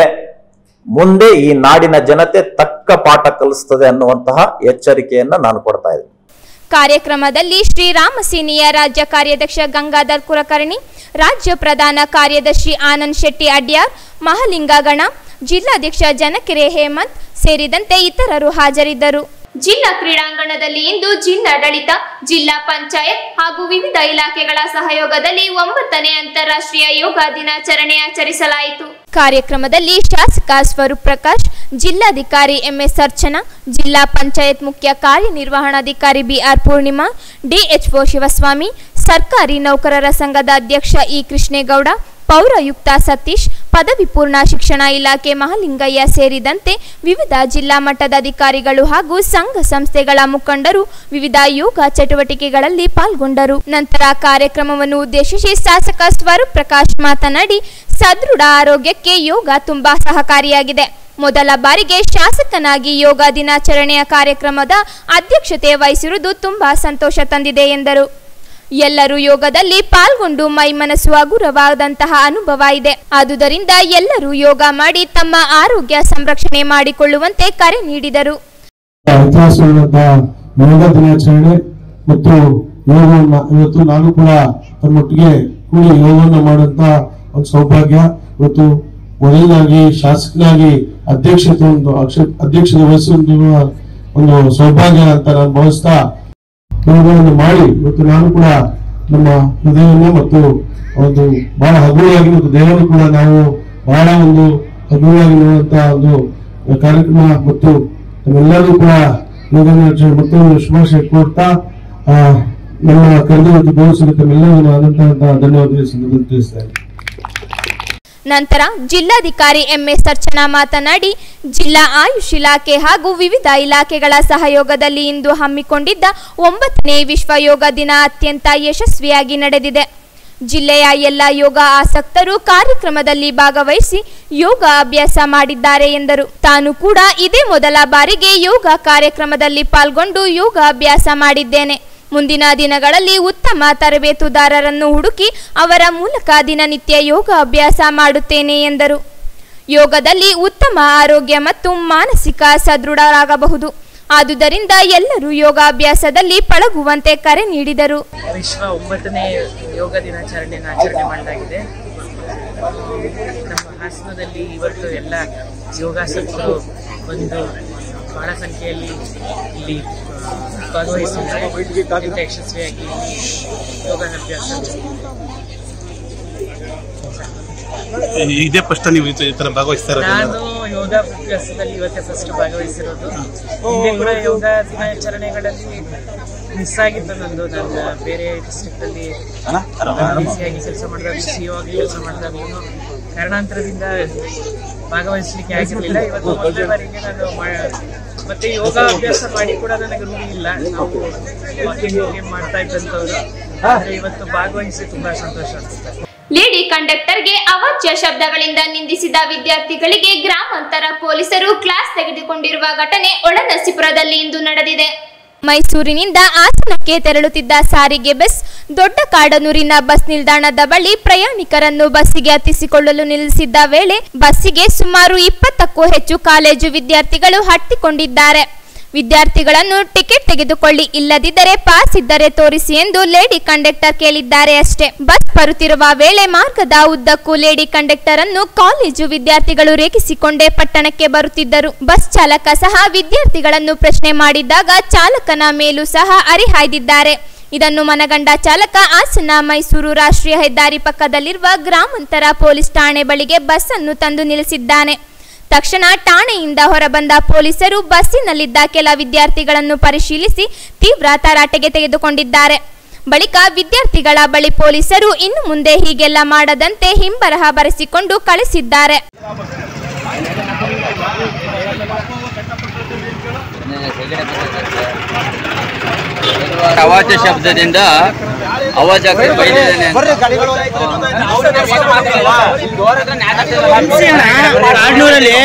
ಮುಂದೆ ಈ ನಾಡಿನ ಜನತೆ ತಕ್ಕ ಪಾಠ ಕಲಿಸ್ತದೆ ಅನ್ನುವಂತಹ ಎಚ್ಚರಿಕೆಯನ್ನ ನಾನು ಕೊಡ್ತಾ ಇದ್ದೀನಿ ಕಾರ್ಯಕ್ರಮದಲ್ಲಿ ಶ್ರೀರಾಮ ಸೇನೆಯ ರಾಜ್ಯ ಕಾರ್ಯಾಧ್ಯಕ್ಷ ಗಂಗಾಧರ್ ಕುಲಕರ್ಣಿ ರಾಜ್ಯ ಪ್ರಧಾನ ಕಾರ್ಯದರ್ಶಿ ಆನಂದ್ ಶೆಟ್ಟಿ ಅಡ್ಯಾರ್ ಮಹಾಲಿಂಗಗಣ ಜಿಲ್ಲಾಧ್ಯಕ್ಷ ಜನಕೆರೆ ಹೇಮಂತ್ ಸೇರಿದಂತೆ ಇತರರು ಹಾಜರಿದ್ದರು ಜಿಲ್ಲಾ ಕ್ರೀಡಾಂಗಣದಲ್ಲಿ ಇಂದು ಜಿಲ್ಲಾಡಳಿತ ಜಿಲ್ಲಾ ಪಂಚಾಯತ್ ಹಾಗೂ ವಿವಿಧ ಇಲಾಖೆಗಳ ಸಹಯೋಗದಲ್ಲಿ ಒಂಬತ್ತನೇ ಅಂತಾರಾಷ್ಟ್ರೀಯ ಯೋಗ ದಿನಾಚರಣೆ ಆಚರಿಸಲಾಯಿತು ಕಾರ್ಯಕ್ರಮದಲ್ಲಿ ಶಾಸಕ ಸ್ವರೂಪ್ ಪ್ರಕಾಶ್ ಜಿಲ್ಲಾಧಿಕಾರಿ ಎಂಎಸ್ ಅರ್ಚನಾ ಜಿಲ್ಲಾ ಪಂಚಾಯತ್ ಮುಖ್ಯ ಕಾರ್ಯನಿರ್ವಹಣಾಧಿಕಾರಿ ಬಿಆರ್ ಪೂರ್ಣಿಮಾ ಡಿಎಚ್ಒ ಶಿವಸ್ವಾಮಿ ಸರ್ಕಾರಿ ನೌಕರರ ಸಂಘದ ಅಧ್ಯಕ್ಷ ಇ ಕೃಷ್ಣೇಗೌಡ ಪೌರಾಯುಕ್ತ ಸತೀಶ್ ಪದವಿ ಪೂರ್ಣ ಶಿಕ್ಷಣ ಇಲಾಖೆ ಮಹಾಲಿಂಗಯ್ಯ ಸೇರಿದಂತೆ ವಿವಿಧ ಜಿಲ್ಲಾ ಮಟ್ಟದ ಅಧಿಕಾರಿಗಳು ಹಾಗೂ ಸಂಘ ಸಂಸ್ಥೆಗಳ ಮುಖಂಡರು ವಿವಿಧ ಯೋಗ ಚಟುವಟಿಕೆಗಳಲ್ಲಿ ಪಾಲ್ಗೊಂಡರು ನಂತರ ಕಾರ್ಯಕ್ರಮವನ್ನು ಉದ್ದೇಶಿಸಿ ಶಾಸಕ ಸ್ವರೂಪ್ ಪ್ರಕಾಶ್ ಮಾತನಾಡಿ ಸದೃಢ ಆರೋಗ್ಯಕ್ಕೆ ಯೋಗ ತುಂಬಾ ಸಹಕಾರಿಯಾಗಿದೆ ಮೊದಲ ಬಾರಿಗೆ ಶಾಸಕನಾಗಿ ಯೋಗ ದಿನಾಚರಣೆಯ ಕಾರ್ಯಕ್ರಮದ ಅಧ್ಯಕ್ಷತೆ ವಹಿಸಿರುವುದು ತುಂಬಾ ಸಂತೋಷ ತಂದಿದೆ ಎಂದರು ಎಲ್ಲರೂ ಯೋಗದಲ್ಲಿ ಪಾಲ್ಗೊಂಡು ಮೈ ಮನಸ್ಸು ಹಗುರವಾದಂತಹ ಅನುಭವ ಇದೆ ಆದುದರಿಂದ ಎಲ್ಲರೂ ಯೋಗ ಮಾಡಿ ತಮ್ಮ ಆರೋಗ್ಯ ಸಂರಕ್ಷಣೆ ಮಾಡಿಕೊಳ್ಳುವಂತೆ ಕರೆ ನೀಡಿದರು ಇತಿಹಾಸವಾದಂತ ಯೋಗ ದಿನಾಚರಣೆ ಮತ್ತು ಯೋಗವನ್ನ ಇವತ್ತು ನಾನು ಕೂಡ ತಮ್ಮೊಟ್ಟಿಗೆ ಕೂಡಿ ಯೋಗವನ್ನ ಮಾಡುವಂತ ಒಂದು ಸೌಭಾಗ್ಯ ಇವತ್ತು ಮೊದಲನಾಗಿ ಶಾಸಕನಾಗಿ ಅಧ್ಯಕ್ಷತೆ ಒಂದು ಅಕ್ಷ- ಅಧ್ಯಕ್ಷತೆ ವಹಿಸುವ ಒಂದು ಸೌಭಾಗ್ಯ ಅಂತ ನಾನು ಭಾವಿಸ್ತಾ ಯೋಗವನ್ನು ಮಾಡಿ ಇವತ್ತು ನಾನು ಕೂಡ ನಮ್ಮ ಹೃದಯವನ್ನು ಮತ್ತು ಒಂದು ಬಹಳ ಹಗುರವಾಗಿ ಮತ್ತು ದೇಹವನ್ನು ಕೂಡ ನಾವು ಬಹಳ ಒಂದು ಹಗುರವಾಗಿ ನೋಡುವಂತ ಒಂದು ಕಾರ್ಯಕ್ರಮ ಮತ್ತು ನಮ್ಮೆಲ್ಲರೂ ಕೂಡ ಯೋಗ ದಿನಾಚರಣೆ ಮತ್ತೊಂದು ಶುಭಾಶಯ ಕೋರ್ತಾ ಆ, ನಮ್ಮ ಕರೆದು ಮತ್ತು ಗೌರವಿಸಿದ ತಮ್ಮೆಲ್ಲರಿಗೂ ಆದಂತಹ ಧನ್ಯವಾದ ಸಂದರ್ಭದಲ್ಲಿ ತಿಳಿಸ್ತಾ ಇದ್ದೀನಿ ನಂತರ ಜಿಲ್ಲಾಧಿಕಾರಿ ಎಂಎಸ್ ಅರ್ಚನಾ ಮಾತನಾಡಿ ಜಿಲ್ಲಾ ಆಯುಷ್ ಇಲಾಖೆ ಹಾಗೂ ವಿವಿಧ ಇಲಾಖೆಗಳ ಸಹಯೋಗದಲ್ಲಿ ಇಂದು ಹಮ್ಮಿಕೊಂಡಿದ್ದ ಒಂಬತ್ತನೇ ವಿಶ್ವ ಯೋಗ ದಿನ ಅತ್ಯಂತ ಯಶಸ್ವಿಯಾಗಿ ನಡೆದಿದೆ ಜಿಲ್ಲೆಯ ಎಲ್ಲ ಯೋಗ ಆಸಕ್ತರು ಕಾರ್ಯಕ್ರಮದಲ್ಲಿ ಭಾಗವಹಿಸಿ ಯೋಗ ಅಭ್ಯಾಸ ಮಾಡಿದ್ದಾರೆ ಎಂದರು ತಾನು ಕೂಡ ಇದೇ ಮೊದಲ ಬಾರಿಗೆ ಯೋಗ ಕಾರ್ಯಕ್ರಮದಲ್ಲಿ ಪಾಲ್ಗೊಂಡು ಯೋಗ ಅಭ್ಯಾಸ ಮಾಡಿದ್ದೇನೆ ಮುಂದಿನ ದಿನಗಳಲ್ಲಿ ಉತ್ತಮ ತರಬೇತುದಾರರನ್ನು ಹುಡುಕಿ ಅವರ ಮೂಲಕ ದಿನನಿತ್ಯ ಯೋಗ ಅಭ್ಯಾಸ ಮಾಡುತ್ತೇನೆ ಎಂದರು ಯೋಗದಲ್ಲಿ ಉತ್ತಮ ಆರೋಗ್ಯ ಮತ್ತು ಮಾನಸಿಕ ಸದೃಢರಾಗಬಹುದು ಆದುದರಿಂದ ಎಲ್ಲರೂ ಯೋಗಾಭ್ಯಾಸದಲ್ಲಿ ಪಳಗುವಂತೆ ಕರೆ ನೀಡಿದರು ವಿಶ್ವ ಒಂಬತ್ತನೇ ಯೋಗ ದಿನಾಚರಣೆಯನ್ನು ಆಚರಣೆ ಮಾಡಲಾಗಿದೆ ಆ, ನಮ್ಮ ಹಾಸನದಲ್ಲಿ ಇವತ್ತು ಎಲ್ಲ ಯೋಗಾಸಕ್ತರು ಬಂದು ಬಹಳ ಸಂಖ್ಯೆಯಲ್ಲಿ ಇಲ್ಲಿ ಆ, ಭಾಗವಹಿಸಿದ್ದಾರೆ ಅತ್ಯಂತ ಯಶಸ್ವಿಯಾಗಿ ಇಲ್ಲಿ ಯೋಗಾಭ್ಯಾಸ ಇದೇ ಫಸ್ಟ್ ನೀವು ಈ ತರ ಭಾಗವಹಿಸ್ತಾ ಇರೋದು ನಾನು ಯೋಗಾಭ್ಯಾಸದಲ್ಲಿ ಇವತ್ತೇ ಫಸ್ಟ್ ಭಾಗವಹಿಸಿರೋದು ಹಿಂದೆ ಕೂಡ ಯೋಗ ದಿನಾಚರಣೆಗಳಲ್ಲಿ ಮಿಸ್ ಆಗಿತ್ತು ನಂದು ನನ್ನ ಬೇರೆ ಡಿಸ್ಟ್ರಿಕ್ಟ್ ಅಲ್ಲಿ ಬಿಸಿಯಾಗಿ ಕೆಲಸ ಮಾಡಿದಾಗಲೂ ಸಿ ಆಗಿ ಕೆಲಸ ಮಾಡಿದಾಗಲೂ ಕಾರಣಾಂತರದಿಂದ ಭಾಗವಹಿಸಲಿಕ್ಕೆ ಆಗಿರಲಿಲ್ಲ ಇವತ್ತು ಮೊದಲನೇ ಬಾರಿಗೆ ನಾನು ಮಾ- ಮತ್ತೆ ಯೋಗ ಅಭ್ಯಾಸ ಮಾಡಿ ಕೂಡ ನನಗೆ ರೂಢಿ ಇಲ್ಲ ನಾವು ವಾಕಿಂಗ್ ಗೀಕಿಂಗ್ ಮಾಡ್ತಾ ಇದ್ದಂಥವ್ರು ಆದ್ರೆ ಇವತ್ತು ಭಾಗವಹಿಸಿ ತುಂಬಾ ಸಂತೋಷ ಅನಿಸುತ್ತೆ ಲೇಡಿ ಕಂಡಕ್ಟರ್ಗೆ ಅವಾಚ್ಯ ಶಬ್ದಗಳಿಂದ ನಿಂದಿಸಿದ ವಿದ್ಯಾರ್ಥಿಗಳಿಗೆ ಗ್ರಾಮಾಂತರ ಪೊಲೀಸರು ಕ್ಲಾಸ್ ತೆಗೆದುಕೊಂಡಿರುವ ಘಟನೆ ಒಳನರಸೀಪುರದಲ್ಲಿ ಇಂದು ನಡೆದಿದೆ ಮೈಸೂರಿನಿಂದ ಹಾಸನಕ್ಕೆ ತೆರಳುತ್ತಿದ್ದ ಸಾರಿಗೆ ಬಸ್ ದೊಡ್ಡ ಕಾಡನೂರಿನ ಬಸ್ ನಿಲ್ದಾಣದ ಬಳಿ ಪ್ರಯಾಣಿಕರನ್ನು ಬಸ್ಸಿಗೆ ಹತ್ತಿಸಿಕೊಳ್ಳಲು ನಿಲ್ಲಿಸಿದ್ದ ವೇಳೆ ಬಸ್ಸಿಗೆ ಸುಮಾರು ಇಪ್ಪತ್ತಕ್ಕೂ ಹೆಚ್ಚು ಕಾಲೇಜು ವಿದ್ಯಾರ್ಥಿಗಳು ಹತ್ತಿಕೊಂಡಿದ್ದಾರೆ ವಿದ್ಯಾರ್ಥಿಗಳನ್ನು ಟಿಕೆಟ್ ತೆಗೆದುಕೊಳ್ಳಿ ಇಲ್ಲದಿದ್ದರೆ ಪಾಸ್ ಇದ್ದರೆ ತೋರಿಸಿ ಎಂದು ಲೇಡಿ ಕಂಡಕ್ಟರ್ ಕೇಳಿದ್ದಾರೆ ಅಷ್ಟೇ ಬಸ್ ಬರುತ್ತಿರುವ ವೇಳೆ ಮಾರ್ಗದ ಉದ್ದಕ್ಕೂ ಲೇಡಿ ಕಂಡಕ್ಟರ್ ಅನ್ನು ಕಾಲೇಜು ವಿದ್ಯಾರ್ಥಿಗಳು ರೇಗಿಸಿಕೊಂಡೇ ಪಟ್ಟಣಕ್ಕೆ ಬರುತ್ತಿದ್ದರು ಬಸ್ ಚಾಲಕ ಸಹ ವಿದ್ಯಾರ್ಥಿಗಳನ್ನು ಪ್ರಶ್ನೆ ಮಾಡಿದಾಗ ಚಾಲಕನ ಮೇಲೂ ಸಹ ಹರಿಹಾಯ್ದಿದ್ದಾರೆ ಇದನ್ನು ಮನಗಂಡ ಚಾಲಕ ಹಾಸನ ಮೈಸೂರು ರಾಷ್ಟ್ರೀಯ ಹೆದ್ದಾರಿ ಪಕ್ಕದಲ್ಲಿರುವ ಗ್ರಾಮಾಂತರ ಪೊಲೀಸ್ ಠಾಣೆ ಬಳಿಗೆ ಬಸ್ ಅನ್ನು ತಂದು ನಿಲ್ಲಿಸಿದ್ದಾನೆ ತಕ್ಷಣ ಠಾಣೆಯಿಂದ ಹೊರಬಂದ ಪೊಲೀಸರು ಬಸ್ಸಿನಲ್ಲಿದ್ದ ಕೆಲ ವಿದ್ಯಾರ್ಥಿಗಳನ್ನು ಪರಿಶೀಲಿಸಿ ತೀವ್ರ ತರಾಟೆಗೆ ತೆಗೆದುಕೊಂಡಿದ್ದಾರೆ ಬಳಿಕ ವಿದ್ಯಾರ್ಥಿಗಳ ಬಳಿ ಪೊಲೀಸರು ಇನ್ನು ಮುಂದೆ ಹೀಗೆಲ್ಲ ಮಾಡದಂತೆ ಹಿಂಬರಹ ಬರೆಸಿಕೊಂಡು ಕಳಿಸಿದ್ದಾರೆ ಸೆಕೆಂಡ್ ಅವಾಚ್ಯ ಶಬ್ದದಿಂದ ಅವಾಜಾಗ್ತಿ ಬೈದಿದ್ದೇನೆ ಕಾಡ್ನೂರಲ್ಲಿ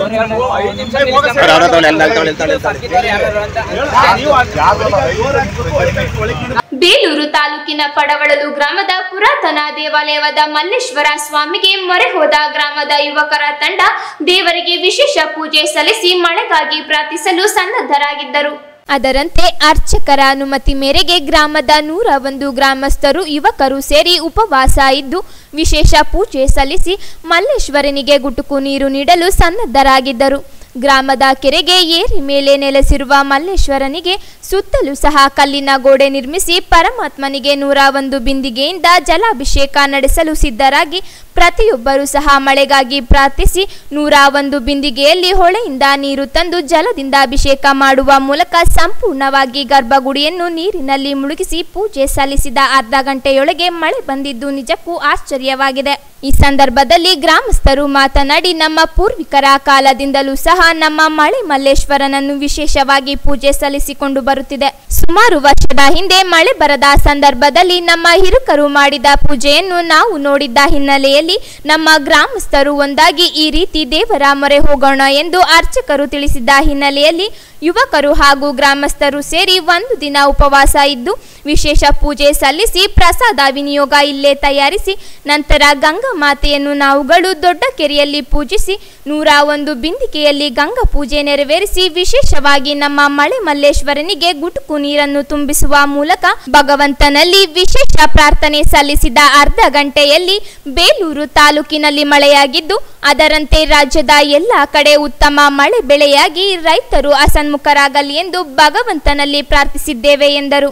ಬೇಲೂರು ತಾಲೂಕಿನ ಪಡವಳಲು ಗ್ರಾಮದ ಪುರಾತನ ದೇವಾಲಯವಾದ ಮಲ್ಲೇಶ್ವರ ಸ್ವಾಮಿಗೆ ಮೊರೆ ಹೋದ ಗ್ರಾಮದ ಯುವಕರ ತಂಡ ದೇವರಿಗೆ ವಿಶೇಷ ಪೂಜೆ ಸಲ್ಲಿಸಿ ಮಳೆಗಾಗಿ ಪ್ರಾರ್ಥಿಸಲು ಸನ್ನದ್ಧರಾಗಿದ್ದರು ಅದರಂತೆ ಅರ್ಚಕರ ಅನುಮತಿ ಮೇರೆಗೆ ಗ್ರಾಮದ ನೂರ ಒಂದು ಗ್ರಾಮಸ್ಥರು ಯುವಕರು ಸೇರಿ ಉಪವಾಸ ಇದ್ದು ವಿಶೇಷ ಪೂಜೆ ಸಲ್ಲಿಸಿ ಮಲ್ಲೇಶ್ವರನಿಗೆ ಗುಟುಕು ನೀರು ನೀಡಲು ಸನ್ನದ್ಧರಾಗಿದ್ದರು ಗ್ರಾಮದ ಕೆರೆಗೆ ಏರಿ ಮೇಲೆ ನೆಲೆಸಿರುವ ಮಲ್ಲೇಶ್ವರನಿಗೆ ಸುತ್ತಲೂ ಸಹ ಕಲ್ಲಿನ ಗೋಡೆ ನಿರ್ಮಿಸಿ ಪರಮಾತ್ಮನಿಗೆ ನೂರ ಒಂದು ಬಿಂದಿಗೆಯಿಂದ ಜಲಾಭಿಷೇಕ ನಡೆಸಲು ಸಿದ್ಧರಾಗಿ ಪ್ರತಿಯೊಬ್ಬರೂ ಸಹ ಮಳೆಗಾಗಿ ಪ್ರಾರ್ಥಿಸಿ ನೂರ ಒಂದು ಬಿಂದಿಗೆಯಲ್ಲಿ ಹೊಳೆಯಿಂದ ನೀರು ತಂದು ಜಲದಿಂದ ಅಭಿಷೇಕ ಮಾಡುವ ಮೂಲಕ ಸಂಪೂರ್ಣವಾಗಿ ಗರ್ಭಗುಡಿಯನ್ನು ನೀರಿನಲ್ಲಿ ಮುಳುಗಿಸಿ ಪೂಜೆ ಸಲ್ಲಿಸಿದ ಅರ್ಧ ಗಂಟೆಯೊಳಗೆ ಮಳೆ ಬಂದಿದ್ದು ನಿಜಕ್ಕೂ ಆಶ್ಚರ್ಯವಾಗಿದೆ ಈ ಸಂದರ್ಭದಲ್ಲಿ ಗ್ರಾಮಸ್ಥರು ಮಾತನಾಡಿ ನಮ್ಮ ಪೂರ್ವಿಕರ ಕಾಲದಿಂದಲೂ ಸಹ ನಮ್ಮ ಮಳೆ ಮಲ್ಲೇಶ್ವರನನ್ನು ವಿಶೇಷವಾಗಿ ಪೂಜೆ ಸಲ್ಲಿಸಿಕೊಂಡು ಬರುತ್ತಿದೆ ಸುಮಾರು ವರ್ಷದ ಹಿಂದೆ ಮಳೆ ಬರದ ಸಂದರ್ಭದಲ್ಲಿ ನಮ್ಮ ಹಿರುಕರು ಮಾಡಿದ ಪೂಜೆಯನ್ನು ನಾವು ನೋಡಿದ್ದ ಹಿನ್ನೆಲೆಯಲ್ಲಿ ನಮ್ಮ ಗ್ರಾಮಸ್ಥರು ಒಂದಾಗಿ ಈ ರೀತಿ ದೇವರ ಮೊರೆ ಹೋಗೋಣ ಎಂದು ಅರ್ಚಕರು ತಿಳಿಸಿದ್ದ ಹಿನ್ನೆಲೆಯಲ್ಲಿ ಯುವಕರು ಹಾಗೂ ಗ್ರಾಮಸ್ಥರು ಸೇರಿ ಒಂದು ದಿನ ಉಪವಾಸ ಇದ್ದು ವಿಶೇಷ ಪೂಜೆ ಸಲ್ಲಿಸಿ ಪ್ರಸಾದ ವಿನಿಯೋಗ ಇಲ್ಲೇ ತಯಾರಿಸಿ ನಂತರ ಗಂಗಾ ಮಾತೆಯನ್ನು ನಾವುಗಳು ದೊಡ್ಡ ಕೆರೆಯಲ್ಲಿ ಪೂಜಿಸಿ ನೂರ ಒಂದು ಬಿಂದಿಗೆಯಲ್ಲಿ ಗಂಗಾ ಪೂಜೆ ನೆರವೇರಿಸಿ ವಿಶೇಷವಾಗಿ ನಮ್ಮ ಮಳೆ ಮಲ್ಲೇಶ್ವರನಿಗೆ ಗುಟುಕು ನೀರನ್ನು ತುಂಬಿಸುವ ಮೂಲಕ ಭಗವಂತನಲ್ಲಿ ವಿಶೇಷ ಪ್ರಾರ್ಥನೆ ಸಲ್ಲಿಸಿದ ಅರ್ಧ ಗಂಟೆಯಲ್ಲಿ ಬೇಲೂರು ತಾಲೂಕಿನಲ್ಲಿ ಮಳೆಯಾಗಿದ್ದು ಅದರಂತೆ ರಾಜ್ಯದ ಎಲ್ಲ ಕಡೆ ಉತ್ತಮ ಮಳೆ ಬೆಳೆಯಾಗಿ ರೈತರು ಅಸನ್ಮುಖರಾಗಲಿ ಎಂದು ಭಗವಂತನಲ್ಲಿ ಪ್ರಾರ್ಥಿಸಿದ್ದೇವೆ ಎಂದರು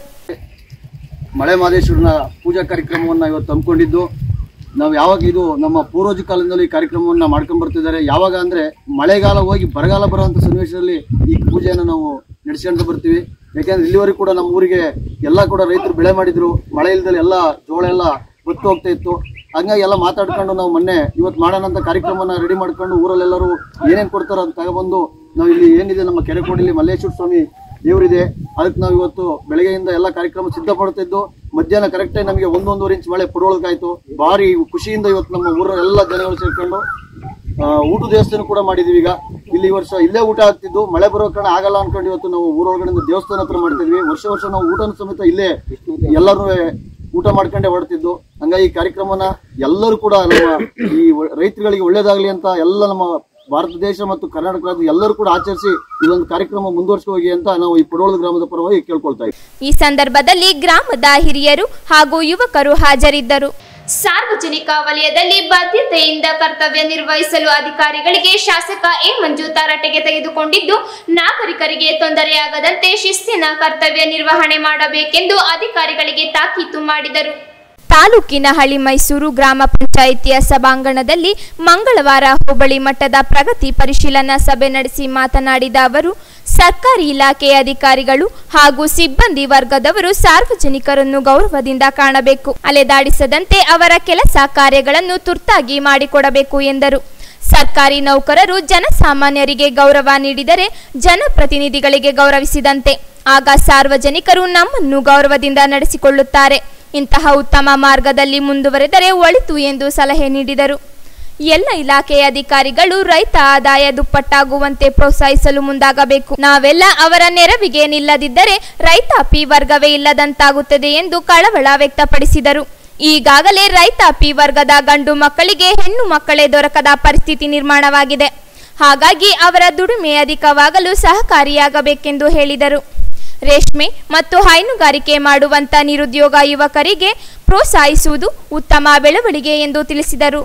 ಮಳೆ ಮಾದೇಶ್ವರನ ಪೂಜಾ ಕಾರ್ಯಕ್ರಮವನ್ನು ಇವತ್ತು ಹಮ್ಮಿಕೊಂಡಿದ್ದು ನಾವು ಯಾವಾಗ ಇದು ನಮ್ಮ ಪೂರ್ವಜ ಕಾಲದಲ್ಲಿ ಈ ಕಾರ್ಯಕ್ರಮವನ್ನು ಮಾಡ್ಕೊಂಡು ಬರ್ತಿದ್ದಾರೆ ಯಾವಾಗ ಅಂದರೆ ಮಳೆಗಾಲ ಹೋಗಿ ಬರಗಾಲ ಬರುವಂಥ ಸನ್ನಿವೇಶದಲ್ಲಿ ಈ ಪೂಜೆಯನ್ನು ನಾವು ನಡೆಸ್ಕೊಂಡು ಬರ್ತೀವಿ ಯಾಕೆಂದ್ರೆ ಇಲ್ಲಿವರೆಗೂ ಕೂಡ ನಮ್ಮ ಊರಿಗೆ ಎಲ್ಲ ಕೂಡ ರೈತರು ಬೆಳೆ ಮಾಡಿದ್ರು ಮಳೆ ಇಲ್ದಲ್ಲಿ ಎಲ್ಲ ಜೋಳ ಎಲ್ಲ ಬತ್ತು ಹೋಗ್ತಾ ಇತ್ತು ಹಂಗಾಗಿ ಎಲ್ಲ ಮಾತಾಡ್ಕೊಂಡು ನಾವು ಮೊನ್ನೆ ಇವತ್ತು ಮಾಡೋಣ ಅಂತ ಕಾರ್ಯಕ್ರಮನ ರೆಡಿ ಮಾಡ್ಕೊಂಡು ಊರಲ್ಲೆಲ್ಲರೂ ಏನೇನು ಕೊಡ್ತಾರೋ ಅದು ತಗೊಬಂದು ನಾವು ಇಲ್ಲಿ ಏನಿದೆ ನಮ್ಮ ಕೆರೆಕೋಡಿಲಿ ಮಲ್ಲೇಶ್ವರ ಸ್ವಾಮಿ ದೇವರಿದೆ ಅದಕ್ಕೆ ನಾವು ಇವತ್ತು ಬೆಳಗ್ಗೆಯಿಂದ ಎಲ್ಲ ಕಾರ್ಯಕ್ರಮ ಸಿದ್ಧಪಡ್ತಿದ್ದು ಮಧ್ಯಾಹ್ನ ಕರೆಕ್ಟಾಗಿ ನಮಗೆ ಒಂದೊಂದೂವರೆ ಇಂಚ್ ಮಳೆ ಪಡೋಳಗಾಯ್ತು ಭಾರಿ ಖುಷಿಯಿಂದ ಇವತ್ತು ನಮ್ಮ ಊರ ಎಲ್ಲ ಜನಗಳು ಸೇರ್ಕೊಂಡು ಆ, ಊಟದ ವ್ಯವಸ್ಥೆನೂ ಕೂಡ ಮಾಡಿದೀವಿ ಈಗ ಇಲ್ಲಿ ಈ ವರ್ಷ ಇಲ್ಲೇ ಊಟ ಆಗ್ತಿದ್ದು ಮಳೆ ಬರೋ ಕಾರಣ ಆಗಲ್ಲ ಅನ್ಕೊಂಡು ಇವತ್ತು ನಾವು ಊರೊಳಗಡೆಯಿಂದ ದೇವಸ್ಥಾನ ಹತ್ರ ಮಾಡ್ತಿದ್ವಿ ವರ್ಷ ವರ್ಷ ನಾವು ಊಟನ ಸಮೇತ ಇಲ್ಲೇ ಎಲ್ಲರೂ ಊಟ ಮಾಡ್ಕೊಂಡೇ ಹೊಡ್ತಿದ್ದು ಹಂಗಾಗಿ ಈ ಕಾರ್ಯಕ್ರಮನ ಎಲ್ಲರೂ ಕೂಡ ನಮ್ಮ ಈ ಒ- ರೈತರುಗಳಿಗೆ ಒಳ್ಳೇದಾಗ್ಲಿ ಅಂತ ಎಲ್ಲ ನಮ್ಮ ಭಾರತ ದೇಶ ಮತ್ತು ಕರ್ನಾಟಕ ರಾಜ್ಯ ಎಲ್ಲರೂ ಕೂಡ ಆಚರಿಸಿ ಇದೊಂದು ಕಾರ್ಯಕ್ರಮ ಮುಂದುವರ್ಸ್ಕೊ ಹೋಗಿ ಅಂತ ನಾವು ಈ ಪಡೋಳದ ಗ್ರಾಮದ ಪರವಾಗಿ ಕೇಳ್ಕೊಳ್ತಾ ಇದ್ದೀವಿ ಈ ಸಂದರ್ಭದಲ್ಲಿ ಗ್ರಾಮದ ಹಿರಿಯರು ಹಾಗೂ ಯುವಕರು ಹಾಜರಿದ್ದರು ಸಾರ್ವಜನಿಕ ವಲಯದಲ್ಲಿ ಬದ್ಧತೆಯಿಂದ ಕರ್ತವ್ಯ ನಿರ್ವಹಿಸಲು ಅಧಿಕಾರಿಗಳಿಗೆ ಶಾಸಕ ಎ ಮಂಜು ತರಾಟೆಗೆ ತೆಗೆದುಕೊಂಡಿದ್ದು ನಾಗರಿಕರಿಗೆ ತೊಂದರೆಯಾಗದಂತೆ ಶಿಸ್ತಿನ ಕರ್ತವ್ಯ ನಿರ್ವಹಣೆ ಮಾಡಬೇಕೆಂದು ಅಧಿಕಾರಿಗಳಿಗೆ ತಾಕೀತು ಮಾಡಿದರು ತಾಲೂಕಿನ ಹಳಿ ಮೈಸೂರು ಗ್ರಾಮ ಪಂಚಾಯಿತಿಯ ಸಭಾಂಗಣದಲ್ಲಿ ಮಂಗಳವಾರ ಹೋಬಳಿ ಮಟ್ಟದ ಪ್ರಗತಿ ಪರಿಶೀಲನಾ ಸಭೆ ನಡೆಸಿ ಮಾತನಾಡಿದ ಅವರು ಸರ್ಕಾರಿ ಇಲಾಖೆಯ ಅಧಿಕಾರಿಗಳು ಹಾಗೂ ಸಿಬ್ಬಂದಿ ವರ್ಗದವರು ಸಾರ್ವಜನಿಕರನ್ನು ಗೌರವದಿಂದ ಕಾಣಬೇಕು ಅಲೆದಾಡಿಸದಂತೆ ಅವರ ಕೆಲಸ ಕಾರ್ಯಗಳನ್ನು ತುರ್ತಾಗಿ ಮಾಡಿಕೊಡಬೇಕು ಎಂದರು ಸರ್ಕಾರಿ ನೌಕರರು ಜನಸಾಮಾನ್ಯರಿಗೆ ಗೌರವ ನೀಡಿದರೆ ಜನಪ್ರತಿನಿಧಿಗಳಿಗೆ ಗೌರವಿಸಿದಂತೆ ಆಗ ಸಾರ್ವಜನಿಕರು ನಮ್ಮನ್ನು ಗೌರವದಿಂದ ನಡೆಸಿಕೊಳ್ಳುತ್ತಾರೆ ಇಂತಹ ಉತ್ತಮ ಮಾರ್ಗದಲ್ಲಿ ಮುಂದುವರೆದರೆ ಒಳಿತು ಎಂದು ಸಲಹೆ ನೀಡಿದರು ಎಲ್ಲ ಇಲಾಖೆಯ ಅಧಿಕಾರಿಗಳು ರೈತ ಆದಾಯ ದುಪ್ಪಟ್ಟಾಗುವಂತೆ ಪ್ರೋತ್ಸಾಹಿಸಲು ಮುಂದಾಗಬೇಕು ನಾವೆಲ್ಲ ಅವರ ನೆರವಿಗೆ ನಿಲ್ಲದಿದ್ದರೆ ರೈತಾಪಿ ವರ್ಗವೇ ಇಲ್ಲದಂತಾಗುತ್ತದೆ ಎಂದು ಕಳವಳ ವ್ಯಕ್ತಪಡಿಸಿದರು ಈಗಾಗಲೇ ರೈತಾಪಿ ವರ್ಗದ ಗಂಡು ಮಕ್ಕಳಿಗೆ ಹೆಣ್ಣು ಮಕ್ಕಳೇ ದೊರಕದ ಪರಿಸ್ಥಿತಿ ನಿರ್ಮಾಣವಾಗಿದೆ ಹಾಗಾಗಿ ಅವರ ದುಡಿಮೆ ಅಧಿಕವಾಗಲು ಸಹಕಾರಿಯಾಗಬೇಕೆಂದು ಹೇಳಿದರು ರೇಷ್ಮೆ ಮತ್ತು ಹೈನುಗಾರಿಕೆ ಮಾಡುವಂತ ನಿರುದ್ಯೋಗ ಯುವಕರಿಗೆ ಪ್ರೋತ್ಸಾಹಿಸುವುದು ಉತ್ತಮ ಬೆಳವಣಿಗೆ ಎಂದು ತಿಳಿಸಿದರು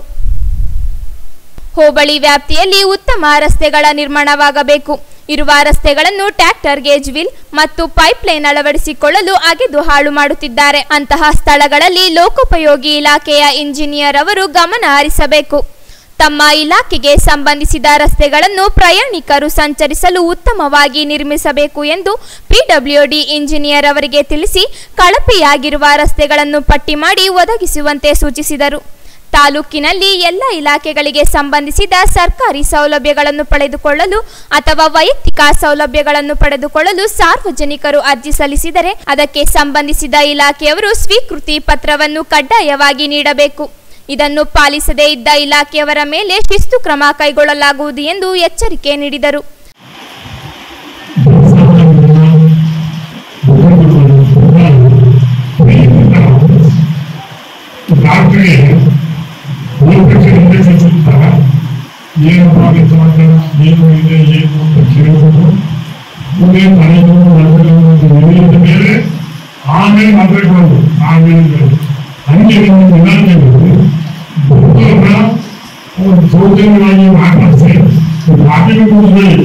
ಹೋಬಳಿ ವ್ಯಾಪ್ತಿಯಲ್ಲಿ ಉತ್ತಮ ರಸ್ತೆಗಳ ನಿರ್ಮಾಣವಾಗಬೇಕು ಇರುವ ರಸ್ತೆಗಳನ್ನು ಟ್ರ್ಯಾಕ್ಟರ್ ಗೇಜ್ ವಿಲ್ ಮತ್ತು ಪೈಪ್ಲೈನ್ ಅಳವಡಿಸಿಕೊಳ್ಳಲು ಅಗೆದು ಹಾಳು ಮಾಡುತ್ತಿದ್ದಾರೆ ಅಂತಹ ಸ್ಥಳಗಳಲ್ಲಿ ಲೋಕೋಪಯೋಗಿ ಇಲಾಖೆಯ ಇಂಜಿನಿಯರ್ ಅವರು ಗಮನ ಹರಿಸಬೇಕು ತಮ್ಮ ಇಲಾಖೆಗೆ ಸಂಬಂಧಿಸಿದ ರಸ್ತೆಗಳನ್ನು ಪ್ರಯಾಣಿಕರು ಸಂಚರಿಸಲು ಉತ್ತಮವಾಗಿ ನಿರ್ಮಿಸಬೇಕು ಎಂದು ಪಿಡಬ್ಲ್ಯೂಡಿ ಇಂಜಿನಿಯರ್ ಅವರಿಗೆ ತಿಳಿಸಿ ಕಳಪೆಯಾಗಿರುವ ರಸ್ತೆಗಳನ್ನು ಪಟ್ಟಿ ಮಾಡಿ ಒದಗಿಸುವಂತೆ ಸೂಚಿಸಿದರು ತಾಲೂಕಿನಲ್ಲಿ ಎಲ್ಲ ಇಲಾಖೆಗಳಿಗೆ ಸಂಬಂಧಿಸಿದ ಸರ್ಕಾರಿ ಸೌಲಭ್ಯಗಳನ್ನು ಪಡೆದುಕೊಳ್ಳಲು ಅಥವಾ ವೈಯಕ್ತಿಕ ಸೌಲಭ್ಯಗಳನ್ನು ಪಡೆದುಕೊಳ್ಳಲು ಸಾರ್ವಜನಿಕರು ಅರ್ಜಿ ಸಲ್ಲಿಸಿದರೆ ಅದಕ್ಕೆ ಸಂಬಂಧಿಸಿದ ಇಲಾಖೆಯವರು ಸ್ವೀಕೃತಿ ಪತ್ರವನ್ನು ಕಡ್ಡಾಯವಾಗಿ ನೀಡಬೇಕು ಇದನ್ನು ಪಾಲಿಸದೇ ಇದ್ದ ಇಲಾಖೆಯವರ ಮೇಲೆ ಶಿಸ್ತು ಕ್ರಮ ಕೈಗೊಳ್ಳಲಾಗುವುದು ಎಂದು ಎಚ್ಚರಿಕೆ ನೀಡಿದರು ಡಾಕ್ಟ್ರಿಗೆ ವೈದ್ಯಕೀಯ ನಿರ್ದೇಶಿಸುತ್ತಾರೆ ಏನಪ್ಪ ಸಮಾಚಾರ ಏನು ಇದೆ ಏನು ಅಂತ ಕೇಳಬಹುದು ಮುಂದೆ ತಲೆನೋವು ಮನಸ್ಸಿನೋವು ಅಂತ ನಿರ್ಣಯದ ಮೇಲೆ ಆಮೇಲೆ ಮಾತ್ರೆ ಕೊಡೋದು ಆಮೇಲೆ ಹಂಗೆ ನಿಮ್ಮ ಇಲಾಖೆಗಳು ಬಂದವರ ಒಂದು ಸೌಜನ್ಯವಾಗಿ ಮಾತಾಡಿಸಿ ಮಾತಿನ ಕೂಡಲೇ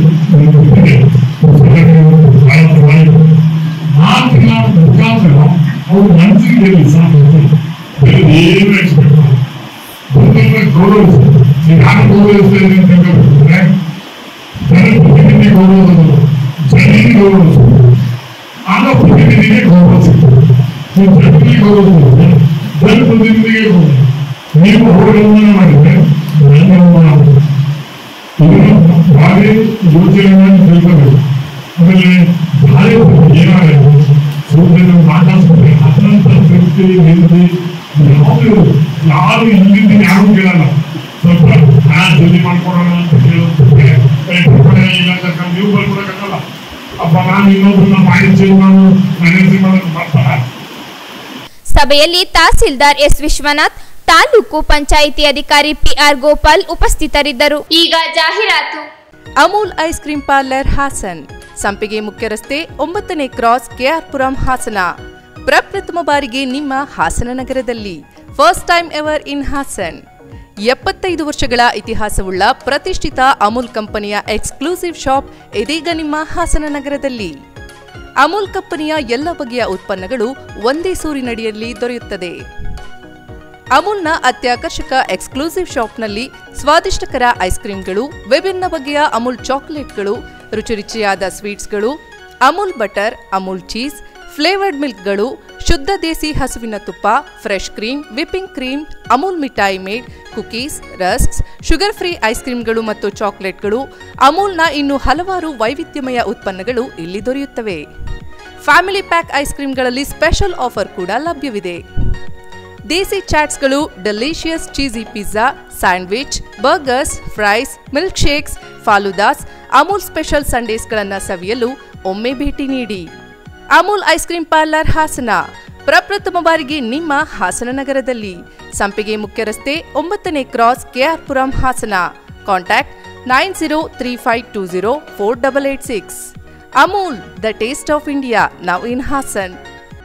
ಮಾತಿನ ಮುಖಾಂತರ ಅವ್ರ ಮನಸ್ಸಿಗೆ ಸಾಧ್ಯ ಬೇರೆ ಏನು ಎಕ್ಸ್ಪೆಕ್ಟ್ ಮಾಡಿ ಬಂದವರ ಗೌರವಿಸಿ ನೀವು ಯಾರು ಗೌರವಿಸ್ತಾ ಇದ್ದೀರಿ ಅಂತ ಹೇಳ್ಬೇಕಂದ್ರೆ ಜನಪ್ರತಿನಿಧಿ ಗೌರವಿಸೋದು ಜನರಿಗೆ ಗೌರವಿಸೋದು ಆಗ ಪ್ರತಿನಿಧಿಗೆ ಗೌರವ ಸಿಗ್ತದೆ ನೀವು ಜನರಿಗೆ ಗೌರವಿಸಿದ್ರೆ ಜನಪ್ರತಿನಿಧಿಗೆ ಗೌರವ ನೀವು ಅವರ ಅವಮಾನ ಮಾಡಿದ್ರೆ ನನ್ನ ಅವಮಾನ ಆಗುತ್ತೆ ಇದನ್ನು ಭಾರಿ ಯೋಚನೆಗಳನ್ನು ತಿಳ್ಕೋಬೇಕು ಆಮೇಲೆ ಭಾರಿ ಏನಾಗಬೇಕು ಸೂರ್ಯನ ಮಾತಾಡ್ತಾರೆ ಅತ್ಯಂತ ತೃಪ್ತಿ ನೆಮ್ಮದಿ ಯಾವುದು ಯಾರು ಇಲ್ಲಿಂದ ಯಾರು ಕೇಳಲ್ಲ ಸ್ವಲ್ಪ ಹಣ ಜಲ್ದಿ ಮಾಡ್ಕೊಡೋಣ ಅಂತ ಕೇಳುತ್ತೆ ಇಲ್ಲ ಅಂತ ನೀವು ಬರ್ಕೊಡಕ್ಕಾಗಲ್ಲ ಅಪ್ಪ ನಾನು ಇನ್ನೊಬ್ಬರನ್ನ ಮಾಡಿಸಿ ನಾನು ಮ್ಯಾನೇಜ್ ಮಾಡೋದು ಮಾಡ್ತಾರ ಸಭೆಯಲ್ಲಿ ತಹಸೀಲ್ದಾರ್ ಎಸ್ ವಿಶ್ವನಾಥ್ ತಾಲೂಕು ಪಂಚಾಯಿತಿ ಅಧಿಕಾರಿ ಪಿಆರ್ ಗೋಪಾಲ್ ಉಪಸ್ಥಿತರಿದ್ದರು ಈಗ ಜಾಹೀರಾತು Amul ice cream parlour Hassan Sampige ಮುಖ್ಯ ರಸ್ತೆ ಒಂಬತ್ತನೇ ಕ್ರಾಸ್ ಕೆಆರ್ಪುರಂ ಹಾಸನ ಪ್ರಪ್ರಥಮ ಬಾರಿಗೆ ನಿಮ್ಮ ಹಾಸನ ನಗರದಲ್ಲಿ first time ever in Hassan ಎಪ್ಪತ್ತೈದು ವರ್ಷಗಳ ಇತಿಹಾಸವುಳ್ಳ ಪ್ರತಿಷ್ಠಿತ ಅಮೂಲ್ ಕಂಪನಿಯ ಎಕ್ಸ್ಕ್ಲೂಸಿವ್ ಶಾಪ್ ಇದೀಗ ನಿಮ್ಮ ಹಾಸನ ನಗರದಲ್ಲಿ ಅಮೂಲ್ ಕಂಪನಿಯ ಎಲ್ಲ ಬಗೆಯ ಉತ್ಪನ್ನಗಳು ಒಂದೇ ಸೂರಿನಡಿಯಲ್ಲಿ ದೊರೆಯುತ್ತದೆ ಅಮೂಲ್ನ ಅತ್ಯಾಕರ್ಷಕ ಎಕ್ಸ್ಕ್ಲೂಸಿವ್ ಶಾಪ್ನಲ್ಲಿ ಸ್ವಾದಿಷ್ಟಕರ ಐಸ್ ಕ್ರೀಮ್ಗಳು ವಿಭಿನ್ನ ಬಗೆಯ ಅಮೂಲ್ ಚಾಕೊಲೇಟ್ಗಳು ರುಚಿ ರುಚಿಯಾದ ಸ್ವೀಟ್ಸ್ಗಳು Amul butter Amul cheese flavoured ಮಿಲ್ಕ್ಗಳು ಶುದ್ಧ ದೇಸಿ ಹಸುವಿನ ತುಪ್ಪ fresh cream whipping cream Amul ಮಿಠಾಯಿ mate cookies rusks sugar free ice ಕ್ರೀಮ್ಗಳು ಮತ್ತು ಚಾಕೊಲೇಟ್ಗಳು ಅಮೂಲ್ನ ಇನ್ನು ಹಲವಾರು ವೈವಿಧ್ಯಮಯ ಉತ್ಪನ್ನಗಳು ಇಲ್ಲಿ ದೊರೆಯುತ್ತವೆ ಫ್ಯಾಮಿಲಿ ಪ್ಯಾಕ್ ಐಸ್ ಕ್ರೀಮ್ಗಳಲ್ಲಿ ಸ್ಪೆಷಲ್ ಆಫರ್ ಕೂಡ ಲಭ್ಯವಿದೆ ದೇಸಿ ಚಾಟ್ಸ್ಗಳು delicious cheesy pizza sandwich burgers fries milkshakes faloodas Amul special ಸಂಡೇಸ್ಗಳನ್ನು ಸವಿಯಲು ಒಮ್ಮೆ ಭೇಟಿ ನೀಡಿ Amul ice cream parlour Hassan ಪ್ರಪ್ರಥಮ ಬಾರಿಗೆ ನಿಮ್ಮ ಹಾಸನ ನಗರದಲ್ಲಿ ಸಂಪಿಗೆ ಮುಖ್ಯ ರಸ್ತೆ ಒಂಬತ್ತನೇ cross KR Puram Hassan contact nine zero three five two zero four double eight six Amul the taste of India now in Hassan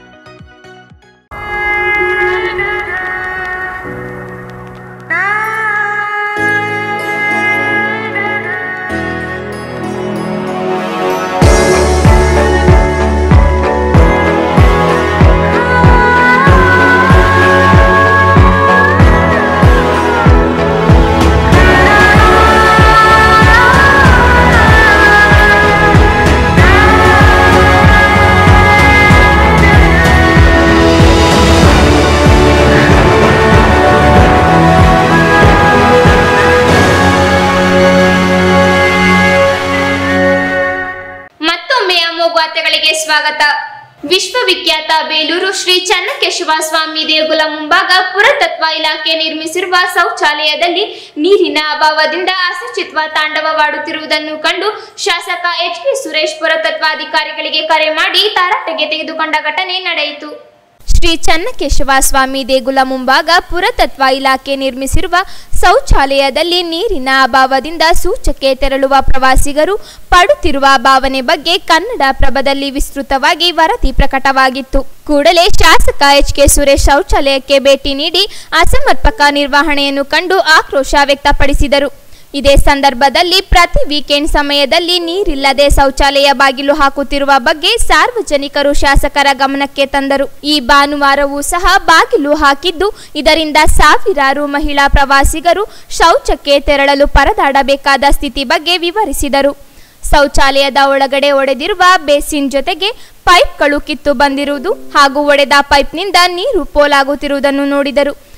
ಮತ್ತೊಮ್ಮೆ ಅಮೋಘ ವಾರ್ತೆಗಳಿಗೆ ಸ್ವಾಗತ ವಿಶ್ವವಿಖ್ಯಾತ ಬೇಲೂರು ಶ್ರೀ ಚನ್ನಕೇಶವ ಸ್ವಾಮಿ ದೇಗುಲ ಮುಂಭಾಗ ಪುರಾತತ್ವ ಇಲಾಖೆ ನಿರ್ಮಿಸಿರುವ ಶೌಚಾಲಯದಲ್ಲಿ ನೀರಿನ ಅಭಾವದಿಂದ ಅಸಚಿತ್ವ ತಾಂಡವವಾಡುತ್ತಿರುವುದನ್ನು ಕಂಡು ಶಾಸಕ ಎಚ್ ಕೆ ಸುರೇಶ್ ಪುರಾತತ್ವಾಧಿಕಾರಿಗಳಿಗೆ ಕರೆ ಮಾಡಿ ತರಾಟೆಗೆ ತೆಗೆದುಕೊಂಡ ಘಟನೆ ನಡೆಯಿತು ಶ್ರೀ ಚನ್ನಕೇಶವ ಸ್ವಾಮಿ ದೇಗುಲ ಮುಂಭಾಗ ಪುರಾತತ್ವ ಇಲಾಖೆ ನಿರ್ಮಿಸಿರುವ ಶೌಚಾಲಯದಲ್ಲಿ ನೀರಿನ ಅಭಾವದಿಂದ ಸೂಚಕ್ಕೆ ತೆರಳುವ ಪ್ರವಾಸಿಗರು ಪಡುತ್ತಿರುವ ಭಾವನೆ ಬಗ್ಗೆ ಕನ್ನಡ ಪ್ರಭದಲ್ಲಿ ವಿಸ್ತೃತವಾಗಿ ವರದಿ ಪ್ರಕಟವಾಗಿತ್ತು ಕೂಡಲೇ ಶಾಸಕ ಎಚ್ ಕೆ ಸುರೇಶ್ ಶೌಚಾಲಯಕ್ಕೆ ಭೇಟಿ ನೀಡಿ ಅಸಮರ್ಪಕ ನಿರ್ವಹಣೆಯನ್ನು ಕಂಡು ಆಕ್ರೋಶ ವ್ಯಕ್ತಪಡಿಸಿದರು ಇದೇ ಸಂದರ್ಭದಲ್ಲಿ ಪ್ರತಿ ವೀಕೆಂಡ್ ಸಮಯದಲ್ಲಿ ನೀರಿಲ್ಲದೆ ಶೌಚಾಲಯ ಬಾಗಿಲು ಹಾಕುತ್ತಿರುವ ಬಗ್ಗೆ ಸಾರ್ವಜನಿಕರು ಶಾಸಕರ ಗಮನಕ್ಕೆ ತಂದರು ಈ ಭಾನುವಾರವೂ ಸಹ ಬಾಗಿಲು ಹಾಕಿದ್ದು ಇದರಿಂದ ಸಾವಿರಾರು ಮಹಿಳಾ ಪ್ರವಾಸಿಗರು ಶೌಚಕ್ಕೆ ತೆರಳಲು ಪರದಾಡಬೇಕಾದ ಸ್ಥಿತಿ ಬಗ್ಗೆ ವಿವರಿಸಿದರು ಶೌಚಾಲಯದ ಒಳಗಡೆ ಒಡೆದಿರುವ ಬೇಸಿನ್ ಜೊತೆಗೆ ಪೈಪ್ಗಳು ಕಿತ್ತು ಬಂದಿರುವುದು ಹಾಗೂ ಒಡೆದ ಪೈಪ್ನಿಂದ ನೀರು ಪೋಲಾಗುತ್ತಿರುವುದನ್ನು ನೋಡಿದರು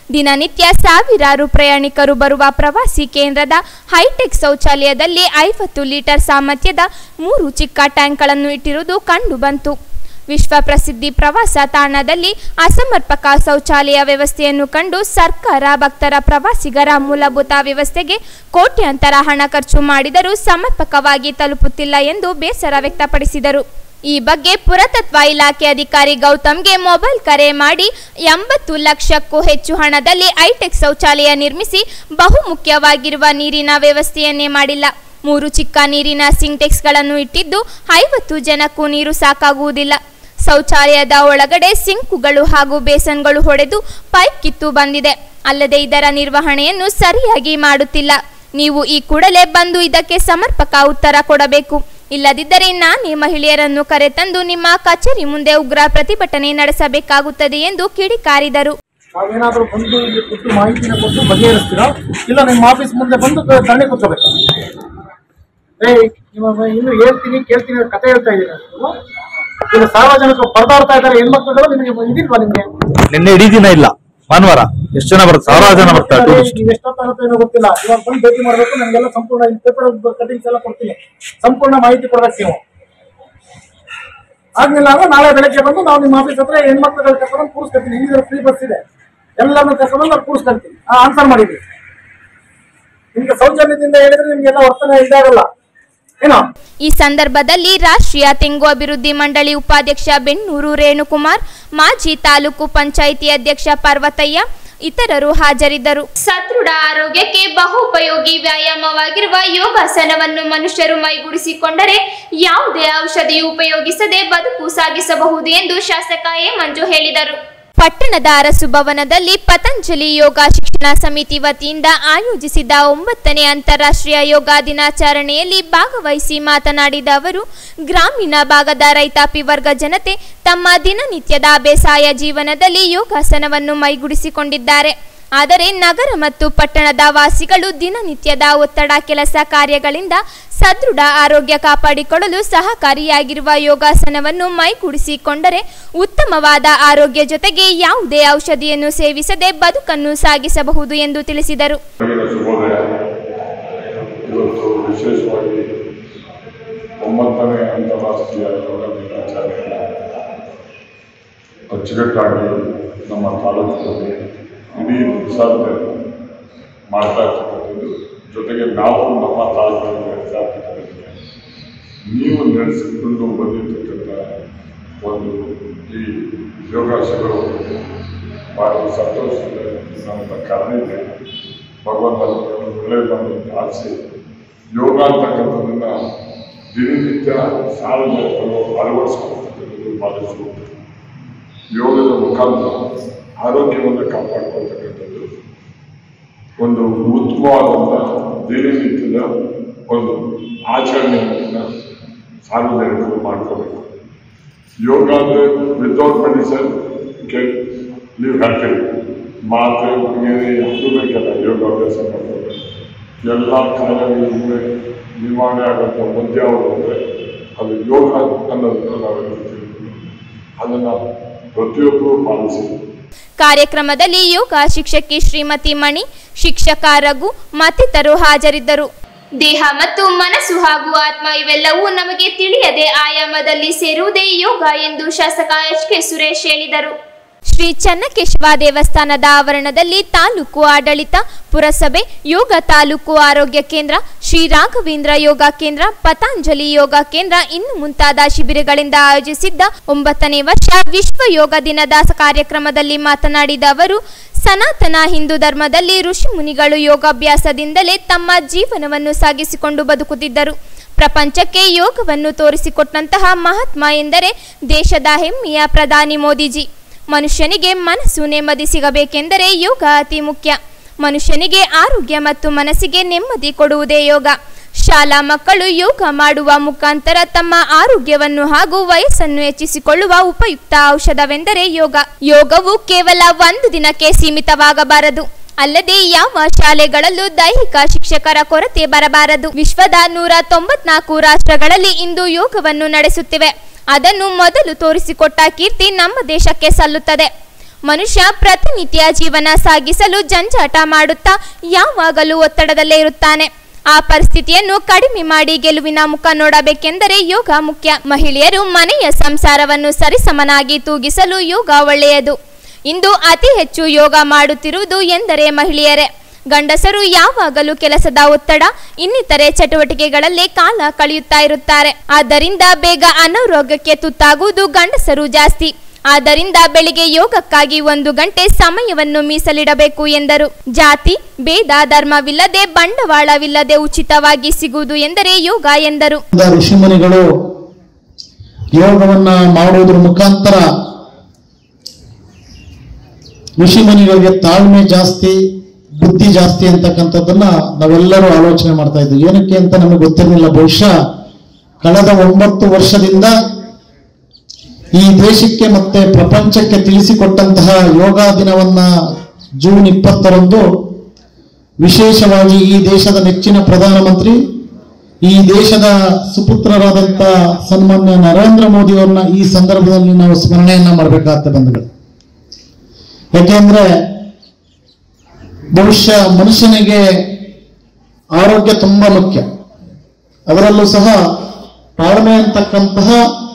ದಿನನಿತ್ಯ ಸಾವಿರಾರು ಪ್ರಯಾಣಿಕರು ಬರುವ ಪ್ರವಾಸಿ ಕೇಂದ್ರದ ಹೈಟೆಕ್ ಶೌಚಾಲಯದಲ್ಲಿ ಐವತ್ತು ಲೀಟರ್ ಸಾಮರ್ಥ್ಯದ ಮೂರು ಚಿಕ್ಕ ಟ್ಯಾಂಕ್ಗಳನ್ನು ಇಟ್ಟಿರುವುದು ಕಂಡುಬಂತು ವಿಶ್ವ ಪ್ರಸಿದ್ಧಿ ಪ್ರವಾಸ ತಾಣದಲ್ಲಿ ಅಸಮರ್ಪಕ ಶೌಚಾಲಯ ವ್ಯವಸ್ಥೆಯನ್ನು ಕಂಡು ಸರ್ಕಾರ ಭಕ್ತರ ಪ್ರವಾಸಿಗರ ಮೂಲಭೂತ ವ್ಯವಸ್ಥೆಗೆ ಕೋಟ್ಯಾಂತರ ಹಣ ಖರ್ಚು ಮಾಡಿದರೂ ಸಮರ್ಪಕವಾಗಿ ತಲುಪುತ್ತಿಲ್ಲ ಎಂದು ಬೇಸರ ವ್ಯಕ್ತಪಡಿಸಿದರು ಈ ಬಗ್ಗೆ ಪುರಾತತ್ವ ಇಲಾಖೆ ಅಧಿಕಾರಿ ಗೌತಮ್ಗೆ ಮೊಬೈಲ್ ಕರೆ ಮಾಡಿ ಎಂಬತ್ತು ಲಕ್ಷಕ್ಕೂ ಹೆಚ್ಚು ಹಣದಲ್ಲಿ ಐಟೆಕ್ ಶೌಚಾಲಯ ನಿರ್ಮಿಸಿ ಬಹುಮುಖ್ಯವಾಗಿರುವ ನೀರಿನ ವ್ಯವಸ್ಥೆಯನ್ನೇ ಮಾಡಿಲ್ಲ ಮೂರು ಚಿಕ್ಕ ನೀರಿನ ಸಿಂಟೆಕ್ಸ್ಗಳನ್ನು ಇಟ್ಟಿದ್ದು ಐವತ್ತು ಜನಕ್ಕೂ ನೀರು ಸಾಕಾಗುವುದಿಲ್ಲ ಶೌಚಾಲಯದ ಒಳಗಡೆ ಸಿಂಕುಗಳು ಹಾಗೂ ಬೇಸನ್ಗಳು ಹೊಡೆದು ಪೈಪ್ ಕಿತ್ತು ಬಂದಿದೆ ಅಲ್ಲದೆ ಇದರ ನಿರ್ವಹಣೆಯನ್ನು ಸರಿಯಾಗಿ ಮಾಡುತ್ತಿಲ್ಲ ನೀವು ಈ ಕೂಡಲೇ ಬಂದು ಇದಕ್ಕೆ ಸಮರ್ಪಕ ಉತ್ತರ ಕೊಡಬೇಕು ಇಲ್ಲದಿದ್ದರೆ ನಾನೇ ಮಹಿಳೆಯರನ್ನು ಕರೆತಂದು ನಿಮ್ಮ ಕಚೇರಿ ಮುಂದೆ ಉಗ್ರ ಪ್ರತಿಭಟನೆ ನಡೆಸಬೇಕಾಗುತ್ತದೆ ಎಂದು ಕಿಡಿಕಾರಿದರು ನಾವೇನಾದ್ರೂ ಬಂದು ಇಲ್ಲಿ ಕೊಟ್ಟು ಮಾಹಿತಿನ ಕೊಟ್ಟು ಬಗೆಹರಿಸ್ತೀರಾ ಇಲ್ಲ ನಿಮ್ಮ ಆಫೀಸ್ ಮುಂದೆ ಬಂದು ಕ- ಧರಣಿ ಕೂತ್ಕೋಬೇಕಾ ಏ ನಿಮ್ಮ ಇನ್ನು ಹೇಳ್ತೀನಿ ಕೇಳ್ತೀನಿ ಅಂತ ಕತೆ ಹೇಳ್ತಾ ಇದ್ದೀರಾ ನೀವು? ಈಗ ಸಾರ್ವಜನಿಕರು ಪರದಾಡ್ತಾ ಇದ್ದಾರೆ ಹೆಣ್ಮಕ್ಳುಗಳು ನಿಮಗೆ ಇದಿಲ್ವಾ ನಿಮ್ಗೆ ನಿನ್ನೆ ಇಡೀ ದಿನ ಇಲ್ಲ ಭಾನುವಾರ ಎಷ್ಟು ಜನ ಬರ್ತಾರೆ ಸಾವಿರಾರು ಜನ ಬರ್ತಾರೆ ಟೂರಿಸ್ಟ್ ನೀವು ಎಷ್ಟೊತ್ತಾಗುತ್ತೋ ಏನೋ ಗೊತ್ತಿಲ್ಲ ಇವಾಗ ಬಂದು ಭೇಟಿ ಮಾಡಬೇಕು ನನಗೆಲ್ಲ ಸಂಪೂರ್ಣ ಪೇಪರ್ ಕಟಿಂಗ್ಸ್ ಎಲ್ಲ ಕೊಡ್ತೀನಿ ಸಂಪೂರ್ಣ ಮಾಹಿತಿ ಕೊಡ್ಬೇಕು ನೀವು ಆಗ್ಲಿಲ್ಲ ಅಂದ್ರೆ ನಾಳೆ ಬೆಳಗ್ಗೆ ಬಂದು ನಾವು ನಿಮ್ಮ ಆಫೀಸ್ ಹತ್ರ ಹೆಣ್ಮಕ್ಳುಗಳು ಕರ್ಕೊಂಡು ಕೂರಿಸ್ಕೊಳ್ತೀನಿ ಇಲ್ಲಿ ಫ್ರೀ ಬಸ್ ಇದೆ ಎಲ್ಲರನ್ನು ಕರ್ಕೊಂಡು ನಾನು ಕೂರಿಸ್ಕೊಳ್ತೀನಿ ಆನ್ಸರ್ ಮಾಡಿದ್ವಿ ನಿಮ್ಗೆ ಸೌಜನ್ಯದಿಂದ ಹೇಳಿದ್ರೆ ನಿಮ್ಗೆಲ್ಲ ವರ್ತನೆ ಇದಾಗಲ್ಲ ಏನೋ ಈ ಸಂದರ್ಭದಲ್ಲಿ ರಾಷ್ಟ್ರೀಯ ತೆಂಗು ಅಭಿವೃದ್ಧಿ ಮಂಡಳಿ ಉಪಾಧ್ಯಕ್ಷ ಬೆನ್ನೂರು ರೇಣುಕುಮಾರ್ ಮಾಜಿ ತಾಲೂಕು ಪಂಚಾಯಿತಿ ಅಧ್ಯಕ್ಷ ಪಾರ್ವತಯ್ಯ ಇತರರು ಹಾಜರಿದ್ದರು ಸದೃಢ ಆರೋಗ್ಯಕ್ಕೆ ಬಹುಪಯೋಗಿ ವ್ಯಾಯಾಮವಾಗಿರುವ ಯೋಗಾಸನವನ್ನು ಮನುಷ್ಯರು ಮೈಗೂಡಿಸಿಕೊಂಡರೆ ಯಾವುದೇ ಔಷಧಿಯು ಉಪಯೋಗಿಸದೆ ಬದುಕು ಸಾಗಿಸಬಹುದು ಎಂದು ಶಾಸಕ ಎ ಮಂಜು ಹೇಳಿದರು ಪಟ್ಟಣದ ಅರಸು ಭವನದಲ್ಲಿ ಪತಂಜಲಿ ಯೋಗ ಶಿಕ್ಷಣ ಸಮಿತಿ ವತಿಯಿಂದ ಆಯೋಜಿಸಿದ ಒಂಬತ್ತನೇ ಅಂತಾರಾಷ್ಟ್ರೀಯ ಯೋಗ ದಿನಾಚರಣೆಯಲ್ಲಿ ಭಾಗವಹಿಸಿ ಮಾತನಾಡಿದ ಅವರು ಗ್ರಾಮೀಣ ಭಾಗದ ರೈತಾಪಿ ವರ್ಗ ಜನತೆ ತಮ್ಮ ದಿನನಿತ್ಯದ ಬೇಸಾಯ ಜೀವನದಲ್ಲಿ ಯೋಗಾಸನವನ್ನು ಮೈಗೂಡಿಸಿಕೊಂಡಿದ್ದಾರೆ ಆದರೆ ನಗರ ಮತ್ತು ಪಟ್ಟಣದ ವಾಸಿಗಳು ದಿನನಿತ್ಯದ ಒತ್ತಡ ಕೆಲಸ ಕಾರ್ಯಗಳಿಂದ ಸದೃಢ ಆರೋಗ್ಯ ಕಾಪಾಡಿಕೊಳ್ಳಲು ಸಹಕಾರಿಯಾಗಿರುವ ಯೋಗಾಸನವನ್ನು ಮೈಗೂಡಿಸಿಕೊಂಡರೆ ಉತ್ತಮವಾದ ಆರೋಗ್ಯ ಜೊತೆಗೆ ಯಾವುದೇ ಔಷಧಿಯನ್ನು ಸೇವಿಸದೆ ಬದುಕನ್ನು ಸಾಗಿಸಬಹುದು ಎಂದು ತಿಳಿಸಿದರು ಬೆಳಗಿನ ಶುಭೋದಯ ಇವತ್ತು ವಿಶೇಷವಾಗಿ ಒಂಬತ್ತನೇ ಅಂತಾರಾಷ್ಟ್ರೀಯ ಯೋಗ ದಿನಾಚರಣೆಯನ್ನು ಅಚ್ಚುಕಟ್ಟಾಗಿ ನಮ್ಮ ತಾಲೂಕಿನಲ್ಲಿ ಇಡೀ ದಿವಸ ಮಾಡ್ತಾ ಇರ್ತಕ್ಕಂಥದ್ದು ಜೊತೆಗೆ ನಾವು ನಮ್ಮ ತಾಲೂಕಿನಲ್ಲಿ ನಡೆಸ್ತಾ ಇರ್ತಕ್ಕಂಥದ್ದು ನೀವು ನಡೆಸಿಕೊಂಡು ಬಂದಿರ್ತಕ್ಕಂಥ ಒಂದು ಈ ಯೋಗ ಶಿಬಿರವನ್ನು ಭಾಳ ಸಂತೋಷದಿಂದ ನಮ್ಮನ್ನ ಕರೆದಿದೆ ಭಗವಂತ ಒಳ್ಳೆಯದನ್ನು ಆರಿಸಿ ಯೋಗ ಅಂತಕ್ಕಂಥದ್ದನ್ನ ದಿನನಿತ್ಯ ಸಾರ್ವಜನಿಕರು ಅಳವಡಿಸ್ಕೊಳ್ತಕ್ಕಂಥದ್ದು ಭಾಳ ಸೂಕ್ತ ಯೋಗದ ಮುಖಾಂತರ ಆರೋಗ್ಯವನ್ನು ಕಾಪಾಡ್ಕೊಳ್ತಕ್ಕಂಥದ್ದು ಒಂದು ಉತ್ತಮವಾದಂಥ ದಿನನಿತ್ಯದ ಒಂದು ಆಚರಣೆಯನ್ನು ಸಾರ್ವಜನಿಕರು ಮಾಡ್ಕೋಬೇಕು ಯೋಗ ಅಂದರೆ without medicine can live happy ಮಾತ್ರೆ ಬೇರೆ ಯಾವುದು ಬೇಕಲ್ಲ ಯೋಗಾಭ್ಯಾಸ ಮಾಡ್ಕೋಬೇಕು ಎಲ್ಲ ಕಾಯಿಲೆಗಳಿಂದ ನಿವಾರಣೆ ಆಗೋಂಥ ಮಧ್ಯ ಯಾವುದು ಅಂದರೆ ಅದು ಯೋಗ ಅನ್ನೋದನ್ನು ನಾವೆಲ್ಲ ತಿಳ್ಕೊಂಡು ಅದನ್ನು ಪ್ರತಿಯೊಬ್ಬರು ಪಾಲಿಸಿ ಕಾರ್ಯಕ್ರಮದಲ್ಲಿ ಯೋಗ ಶಿಕ್ಷಕಿ ಶ್ರೀಮತಿ ಮಣಿ ಶಿಕ್ಷಕ ರಘು ಮತ್ತಿತರರು ಹಾಜರಿದ್ದರು ದೇಹ ಮತ್ತು ಮನಸ್ಸು ಹಾಗೂ ಆತ್ಮ ಇವೆಲ್ಲವೂ ನಮಗೆ ತಿಳಿಯದೆ ಆಯಾಮದಲ್ಲಿ ಸೇರುವುದೇ ಯೋಗ ಎಂದು ಶಾಸಕ ಎಚ್ ಕೆ ಸುರೇಶ್ ಹೇಳಿದರು ಶ್ರೀ ಚನ್ನಕೇಶವ ದೇವಸ್ಥಾನದ ಆವರಣದಲ್ಲಿ ತಾಲೂಕು ಆಡಳಿತ ಪುರಸಭೆ ಯೋಗ ತಾಲೂಕು ಆರೋಗ್ಯ ಕೇಂದ್ರ ಶ್ರೀ ರಾಘವೇಂದ್ರ ಯೋಗ ಕೇಂದ್ರ ಪತಾಂಜಲಿ ಯೋಗ ಕೇಂದ್ರ ಇನ್ನು ಮುಂತಾದ ಶಿಬಿರಗಳಿಂದ ಆಯೋಜಿಸಿದ್ದ ಒಂಬತ್ತನೇ ವರ್ಷ ವಿಶ್ವ ಯೋಗ ದಿನದ ಕಾರ್ಯಕ್ರಮದಲ್ಲಿ ಮಾತನಾಡಿದ ಅವರು ಸನಾತನ ಹಿಂದೂ ಧರ್ಮದಲ್ಲಿ ಋಷಿಮುನಿಗಳು ಯೋಗಾಭ್ಯಾಸದಿಂದಲೇ ತಮ್ಮ ಜೀವನವನ್ನು ಸಾಗಿಸಿಕೊಂಡು ಬದುಕುತ್ತಿದ್ದರು ಪ್ರಪಂಚಕ್ಕೆ ಯೋಗವನ್ನು ತೋರಿಸಿಕೊಟ್ಟಂತಹ ಮಹಾತ್ಮ ಎಂದರೆ ದೇಶದ ಹೆಮ್ಮೆಯ ಪ್ರಧಾನಿ ಮೋದಿಜಿ ಮನುಷ್ಯನಿಗೆ ಮನಸ್ಸು ನೆಮ್ಮದಿ ಸಿಗಬೇಕೆಂದರೆ ಯೋಗ ಅತಿ ಮುಖ್ಯ ಮನುಷ್ಯನಿಗೆ ಆರೋಗ್ಯ ಮತ್ತು ಮನಸ್ಸಿಗೆ ನೆಮ್ಮದಿ ಕೊಡುವುದೇ ಯೋಗ ಶಾಲಾ ಮಕ್ಕಳು ಯೋಗ ಮಾಡುವ ಮುಖಾಂತರ ತಮ್ಮ ಆರೋಗ್ಯವನ್ನು ಹಾಗೂ ವಯಸ್ಸನ್ನು ಹೆಚ್ಚಿಸಿಕೊಳ್ಳುವ ಉಪಯುಕ್ತ ಔಷಧವೆಂದರೆ ಯೋಗ ಯೋಗವು ಕೇವಲ ಒಂದು ದಿನಕ್ಕೆ ಸೀಮಿತವಾಗಬಾರದು ಅಲ್ಲದೆ ಯಾವ ಶಾಲೆಗಳಲ್ಲೂ ದೈಹಿಕ ಶಿಕ್ಷಕರ ಕೊರತೆ ಬರಬಾರದು ವಿಶ್ವದ ನೂರ ತೊಂಬತ್ನಾಲ್ಕು ರಾಷ್ಟ್ರಗಳಲ್ಲಿ ಇಂದು ಯೋಗವನ್ನು ನಡೆಸುತ್ತಿವೆ ಅದನ್ನು ಮೊದಲು ತೋರಿಸಿಕೊಟ್ಟ ಕೀರ್ತಿ ನಮ್ಮ ದೇಶಕ್ಕೆ ಸಲ್ಲುತ್ತದೆ ಮನುಷ್ಯ ಪ್ರತಿನಿತ್ಯ ಜೀವನ ಸಾಗಿಸಲು ಜಂಜಾಟ ಮಾಡುತ್ತಾ ಯಾವಾಗಲೂ ಒತ್ತಡದಲ್ಲೇ ಇರುತ್ತಾನೆ ಆ ಪರಿಸ್ಥಿತಿಯನ್ನು ಕಡಿಮೆ ಮಾಡಿ ಗೆಲುವಿನ ಮುಖ ನೋಡಬೇಕೆಂದರೆ ಯೋಗ ಮುಖ್ಯ ಮಹಿಳೆಯರು ಮನೆಯ ಸಂಸಾರವನ್ನು ಸರಿಸಮನಾಗಿ ತೂಗಿಸಲು ಯೋಗ ಒಳ್ಳೆಯದು ಇಂದು ಅತಿ ಹೆಚ್ಚು ಯೋಗ ಮಾಡುತ್ತಿರುವುದು ಎಂದರೆ ಮಹಿಳೆಯರೇ ಗಂಡಸರು ಯಾವಾಗಲೂ ಕೆಲಸದ ಒತ್ತಡ ಇನ್ನಿತರೆ ಚಟುವಟಿಕೆಗಳಲ್ಲೇ ಕಾಲ ಕಳೆಯುತ್ತಾ ಇರುತ್ತಾರೆ ಆದ್ದರಿಂದ ಬೇಗ ಅನಾರೋಗ್ಯಕ್ಕೆ ತುತ್ತಾಗುವುದು ಗಂಡಸರು ಜಾಸ್ತಿ ಆದ್ದರಿಂದ ಬೆಳಿಗ್ಗೆ ಯೋಗಕ್ಕಾಗಿ ಒಂದು ಗಂಟೆ ಸಮಯವನ್ನು ಮೀಸಲಿಡಬೇಕು ಎಂದರು ಜಾತಿ ಭೇದ ಧರ್ಮವಿಲ್ಲದೆ ಬಂಡವಾಳವಿಲ್ಲದೆ ಉಚಿತವಾಗಿ ಸಿಗುವುದು ಎಂದರೆ ಯೋಗ ಎಂದರು ಋಷಿಮುನಿಗಳು ಯೋಗವನ್ನ ಮಾಡುವುದರ ಮುಖಾಂತರ ಋಷಿಮುನಿಗಳಿಗೆ ತಾಳ್ಮೆ ಜಾಸ್ತಿ ಬುದ್ಧಿ ಜಾಸ್ತಿ ಅಂತಕ್ಕಂಥದ್ದನ್ನ ನಾವೆಲ್ಲರೂ ಆಲೋಚನೆ ಮಾಡ್ತಾ ಇದ್ವಿ ಏನಕ್ಕೆ ಅಂತ ನಮಗೆ ಗೊತ್ತಿರಲಿಲ್ಲ ಬಹುಶಃ ಕಳೆದ ಒಂಬತ್ತು ವರ್ಷದಿಂದ ಈ ದೇಶಕ್ಕೆ ಮತ್ತೆ ಪ್ರಪಂಚಕ್ಕೆ ತಿಳಿಸಿಕೊಟ್ಟಂತಹ ಯೋಗ ದಿನವನ್ನ ಜೂನ್ ಇಪ್ಪತ್ತರಂದು ವಿಶೇಷವಾಗಿ ಈ ದೇಶದ ನೆಚ್ಚಿನ ಪ್ರಧಾನಮಂತ್ರಿ ಈ ದೇಶದ ಸುಪುತ್ರರಾದಂತ ಸನ್ಮಾನ್ಯ ನರೇಂದ್ರ ಮೋದಿ ಅವ್ರನ್ನ ಈ ಸಂದರ್ಭದಲ್ಲಿ ನಾವು ಸ್ಮರಣೆಯನ್ನ ಮಾಡಬೇಕಾಗ್ತದೆ ಬಂಧುಗಳು ಯಾಕೆಂದ್ರೆ ಬಹುಶಃ ಮನುಷ್ಯನಿಗೆ ಆರೋಗ್ಯ ತುಂಬಾ ಮುಖ್ಯ ಅದರಲ್ಲೂ ಸಹ ತಾಳ್ಮೆ ಅಂತಕ್ಕಂತಹ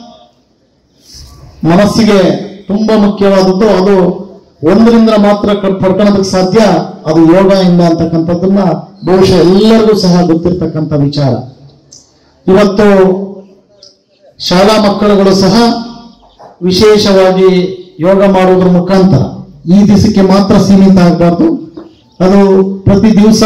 ಮನಸ್ಸಿಗೆ ತುಂಬಾ ಮುಖ್ಯವಾದದ್ದು ಅದು ಒಂದರಿಂದ ಮಾತ್ರ ಕ- ಪಡ್ಕೊಳ್ಳೋದಕ್ಕೆ ಸಾಧ್ಯ ಅದು ಯೋಗ ಇಂದ ಅಂತಕ್ಕಂಥದ್ದನ್ನ ಬಹುಶಃ ಎಲ್ಲರಿಗೂ ಸಹ ಗೊತ್ತಿರ್ತಕ್ಕಂಥ ವಿಚಾರ ಇವತ್ತು ಶಾಲಾ ಮಕ್ಕಳುಗಳು ಸಹ ವಿಶೇಷವಾಗಿ ಯೋಗ ಮಾಡುವುದರ ಮುಖಾಂತರ ಈ ದಿವಸಕ್ಕೆ ಮಾತ್ರ ಸೀಮಿತ ಆಗಬಾರ್ದು ಅದು ಪ್ರತಿ ದಿವಸ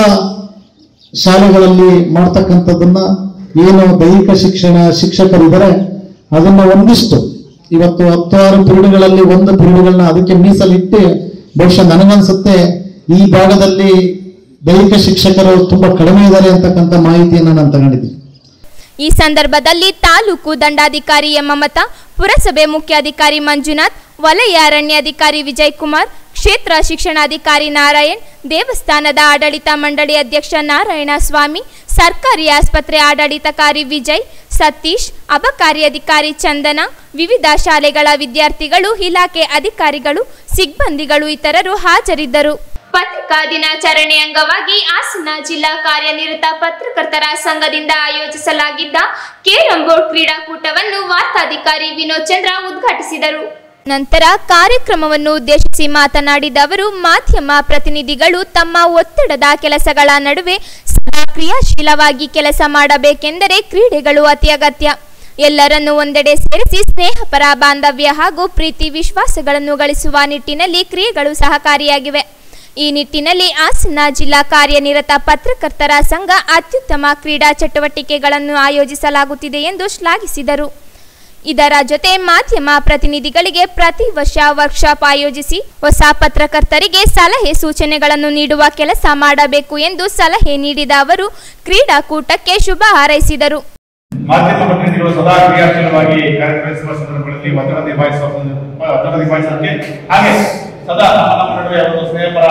ಶಾಲೆಗಳಲ್ಲಿ ಮಾಡ್ತಕ್ಕಂಥದ್ದನ್ನ ಏನು ದೈಹಿಕ ಶಿಕ್ಷಣ ಶಿಕ್ಷಕರಿದ್ದಾರೆ ಅದನ್ನ ಒಂದಿಷ್ಟು ಇವತ್ತು ಹತ್ತಾರು ಪಿರಿಯಡ್ಗಳಲ್ಲಿ ಒಂದು ಪಿರಿಯಡ್ಗಳನ್ನ ಅದಕ್ಕೆ ಮೀಸಲಿಟ್ಟು ಬಹುಶಃ ನನಗನ್ಸುತ್ತೆ ಈ ಭಾಗದಲ್ಲಿ ದೈಹಿಕ ಶಿಕ್ಷಕರು ತುಂಬಾ ಕಡಿಮೆ ಇದ್ದಾರೆ ಅಂತಕ್ಕಂಥ ಮಾಹಿತಿಯನ್ನು ನಾನು ತಗೊಂಡಿದ್ದೀನಿ ಈ ಸಂದರ್ಭದಲ್ಲಿ ತಾಲೂಕು ದಂಡಾಧಿಕಾರಿ ಎಂ ಮಮತಾ ಪುರಸಭೆ ಮುಖ್ಯಾಧಿಕಾರಿ ಮಂಜುನಾಥ್ ವಲಯ ಅರಣ್ಯಾಧಿಕಾರಿ ವಿಜಯ್ ಕುಮಾರ್ ಕ್ಷೇತ್ರ ಶಿಕ್ಷಣಾಧಿಕಾರಿ ನಾರಾಯಣ್ ದೇವಸ್ಥಾನದ ಆಡಳಿತ ಮಂಡಳಿ ಅಧ್ಯಕ್ಷ ನಾರಾಯಣ ಸ್ವಾಮಿ ಸರ್ಕಾರಿ ಆಸ್ಪತ್ರೆ ಆಡಳಿತಕಾರಿ ವಿಜಯ್ ಸತೀಶ್ ಅಬಕಾರಿ ಅಧಿಕಾರಿ ಚಂದನ ವಿವಿಧ ಶಾಲೆಗಳ ವಿದ್ಯಾರ್ಥಿಗಳು ಇಲಾಖೆ ಅಧಿಕಾರಿಗಳು ಸಿಬ್ಬಂದಿಗಳು ಇತರರು ಹಾಜರಿದ್ದರು ಪತ್ರಿಕಾ ದಿನಾಚರಣೆ ಅಂಗವಾಗಿ ಹಾಸನ ಜಿಲ್ಲಾ ಕಾರ್ಯನಿರತ ಪತ್ರಕರ್ತರ ಸಂಘದಿಂದ ಆಯೋಜಿಸಲಾಗಿದ್ದ ಕೇರಂ ಬೋರ್ಡ್ ಕ್ರೀಡಾಕೂಟವನ್ನು ವಾರ್ತಾಧಿಕಾರಿ ವಿನೋದ್ ಚಂದ್ರ ಉದ್ಘಾಟಿಸಿದರು ನಂತರ ಕಾರ್ಯಕ್ರಮವನ್ನು ಉದ್ದೇಶಿಸಿ ಮಾತನಾಡಿದ ಅವರು ಮಾಧ್ಯಮ ಪ್ರತಿನಿಧಿಗಳು ತಮ್ಮ ಒತ್ತಡದ ಕೆಲಸಗಳ ನಡುವೆ ಸದಾ ಕ್ರಿಯಾಶೀಲವಾಗಿ ಕೆಲಸ ಮಾಡಬೇಕೆಂದರೆ ಕ್ರೀಡೆಗಳು ಅತಿ ಅಗತ್ಯ ಎಲ್ಲರನ್ನು ಒಂದೆಡೆ ಸೇರಿಸಿ ಸ್ನೇಹಪರ ಬಾಂಧವ್ಯ ಹಾಗೂ ಪ್ರೀತಿ ವಿಶ್ವಾಸಗಳನ್ನು ಗಳಿಸುವ ನಿಟ್ಟಿನಲ್ಲಿ ಕ್ರಿಯೆಗಳು ಸಹಕಾರಿಯಾಗಿವೆ ಈ ನಿಟ್ಟಿನಲ್ಲಿ ಹಾಸನ ಜಿಲ್ಲಾ ಕಾರ್ಯನಿರತ ಪತ್ರಕರ್ತರ ಸಂಘ ಅತ್ಯುತ್ತಮ ಕ್ರೀಡಾ ಚಟುವಟಿಕೆಗಳನ್ನು ಆಯೋಜಿಸಲಾಗುತ್ತಿದೆ ಎಂದು ಶ್ಲಾಘಿಸಿದರು ಇದರ ಜೊತೆ ಮಾಧ್ಯಮ ಪ್ರತಿನಿಧಿಗಳಿಗೆ ಪ್ರತಿ ವರ್ಷ ವರ್ಕ್ಶಾಪ್ ಆಯೋಜಿಸಿ ಹೊಸ ಪತ್ರಕರ್ತರಿಗೆ ಸಲಹೆ ಸೂಚನೆಗಳನ್ನು ನೀಡುವ ಕೆಲಸ ಮಾಡಬೇಕು ಎಂದು ಸಲಹೆ ನೀಡಿದ ಅವರು ಕ್ರೀಡಾಕೂಟಕ್ಕೆ ಶುಭ ಹಾರೈಸಿದರು ಮಾಧ್ಯಮ ಪ್ರತಿನಿಧಿಗಳು ಸದಾ ಕ್ರಿಯಾಶೀಲವಾಗಿ ಕಾರ್ಯನಿರ್ವಹಿಸುವ ಸಂದರ್ಭಗಳಲ್ಲಿ ಒತ್ತಡ ನಿಭಾಯಿಸುವ ಸಂದರ್ಭ- ಒತ್ತಡ ನಿಭಾಯಿಸೋಕೆ ಹಾಗೆ ಸದಾ ನಮ್ಮ ನಮ್ಮ ನಡುವೆ ಒಂದು ಸ್ನೇಹಪರ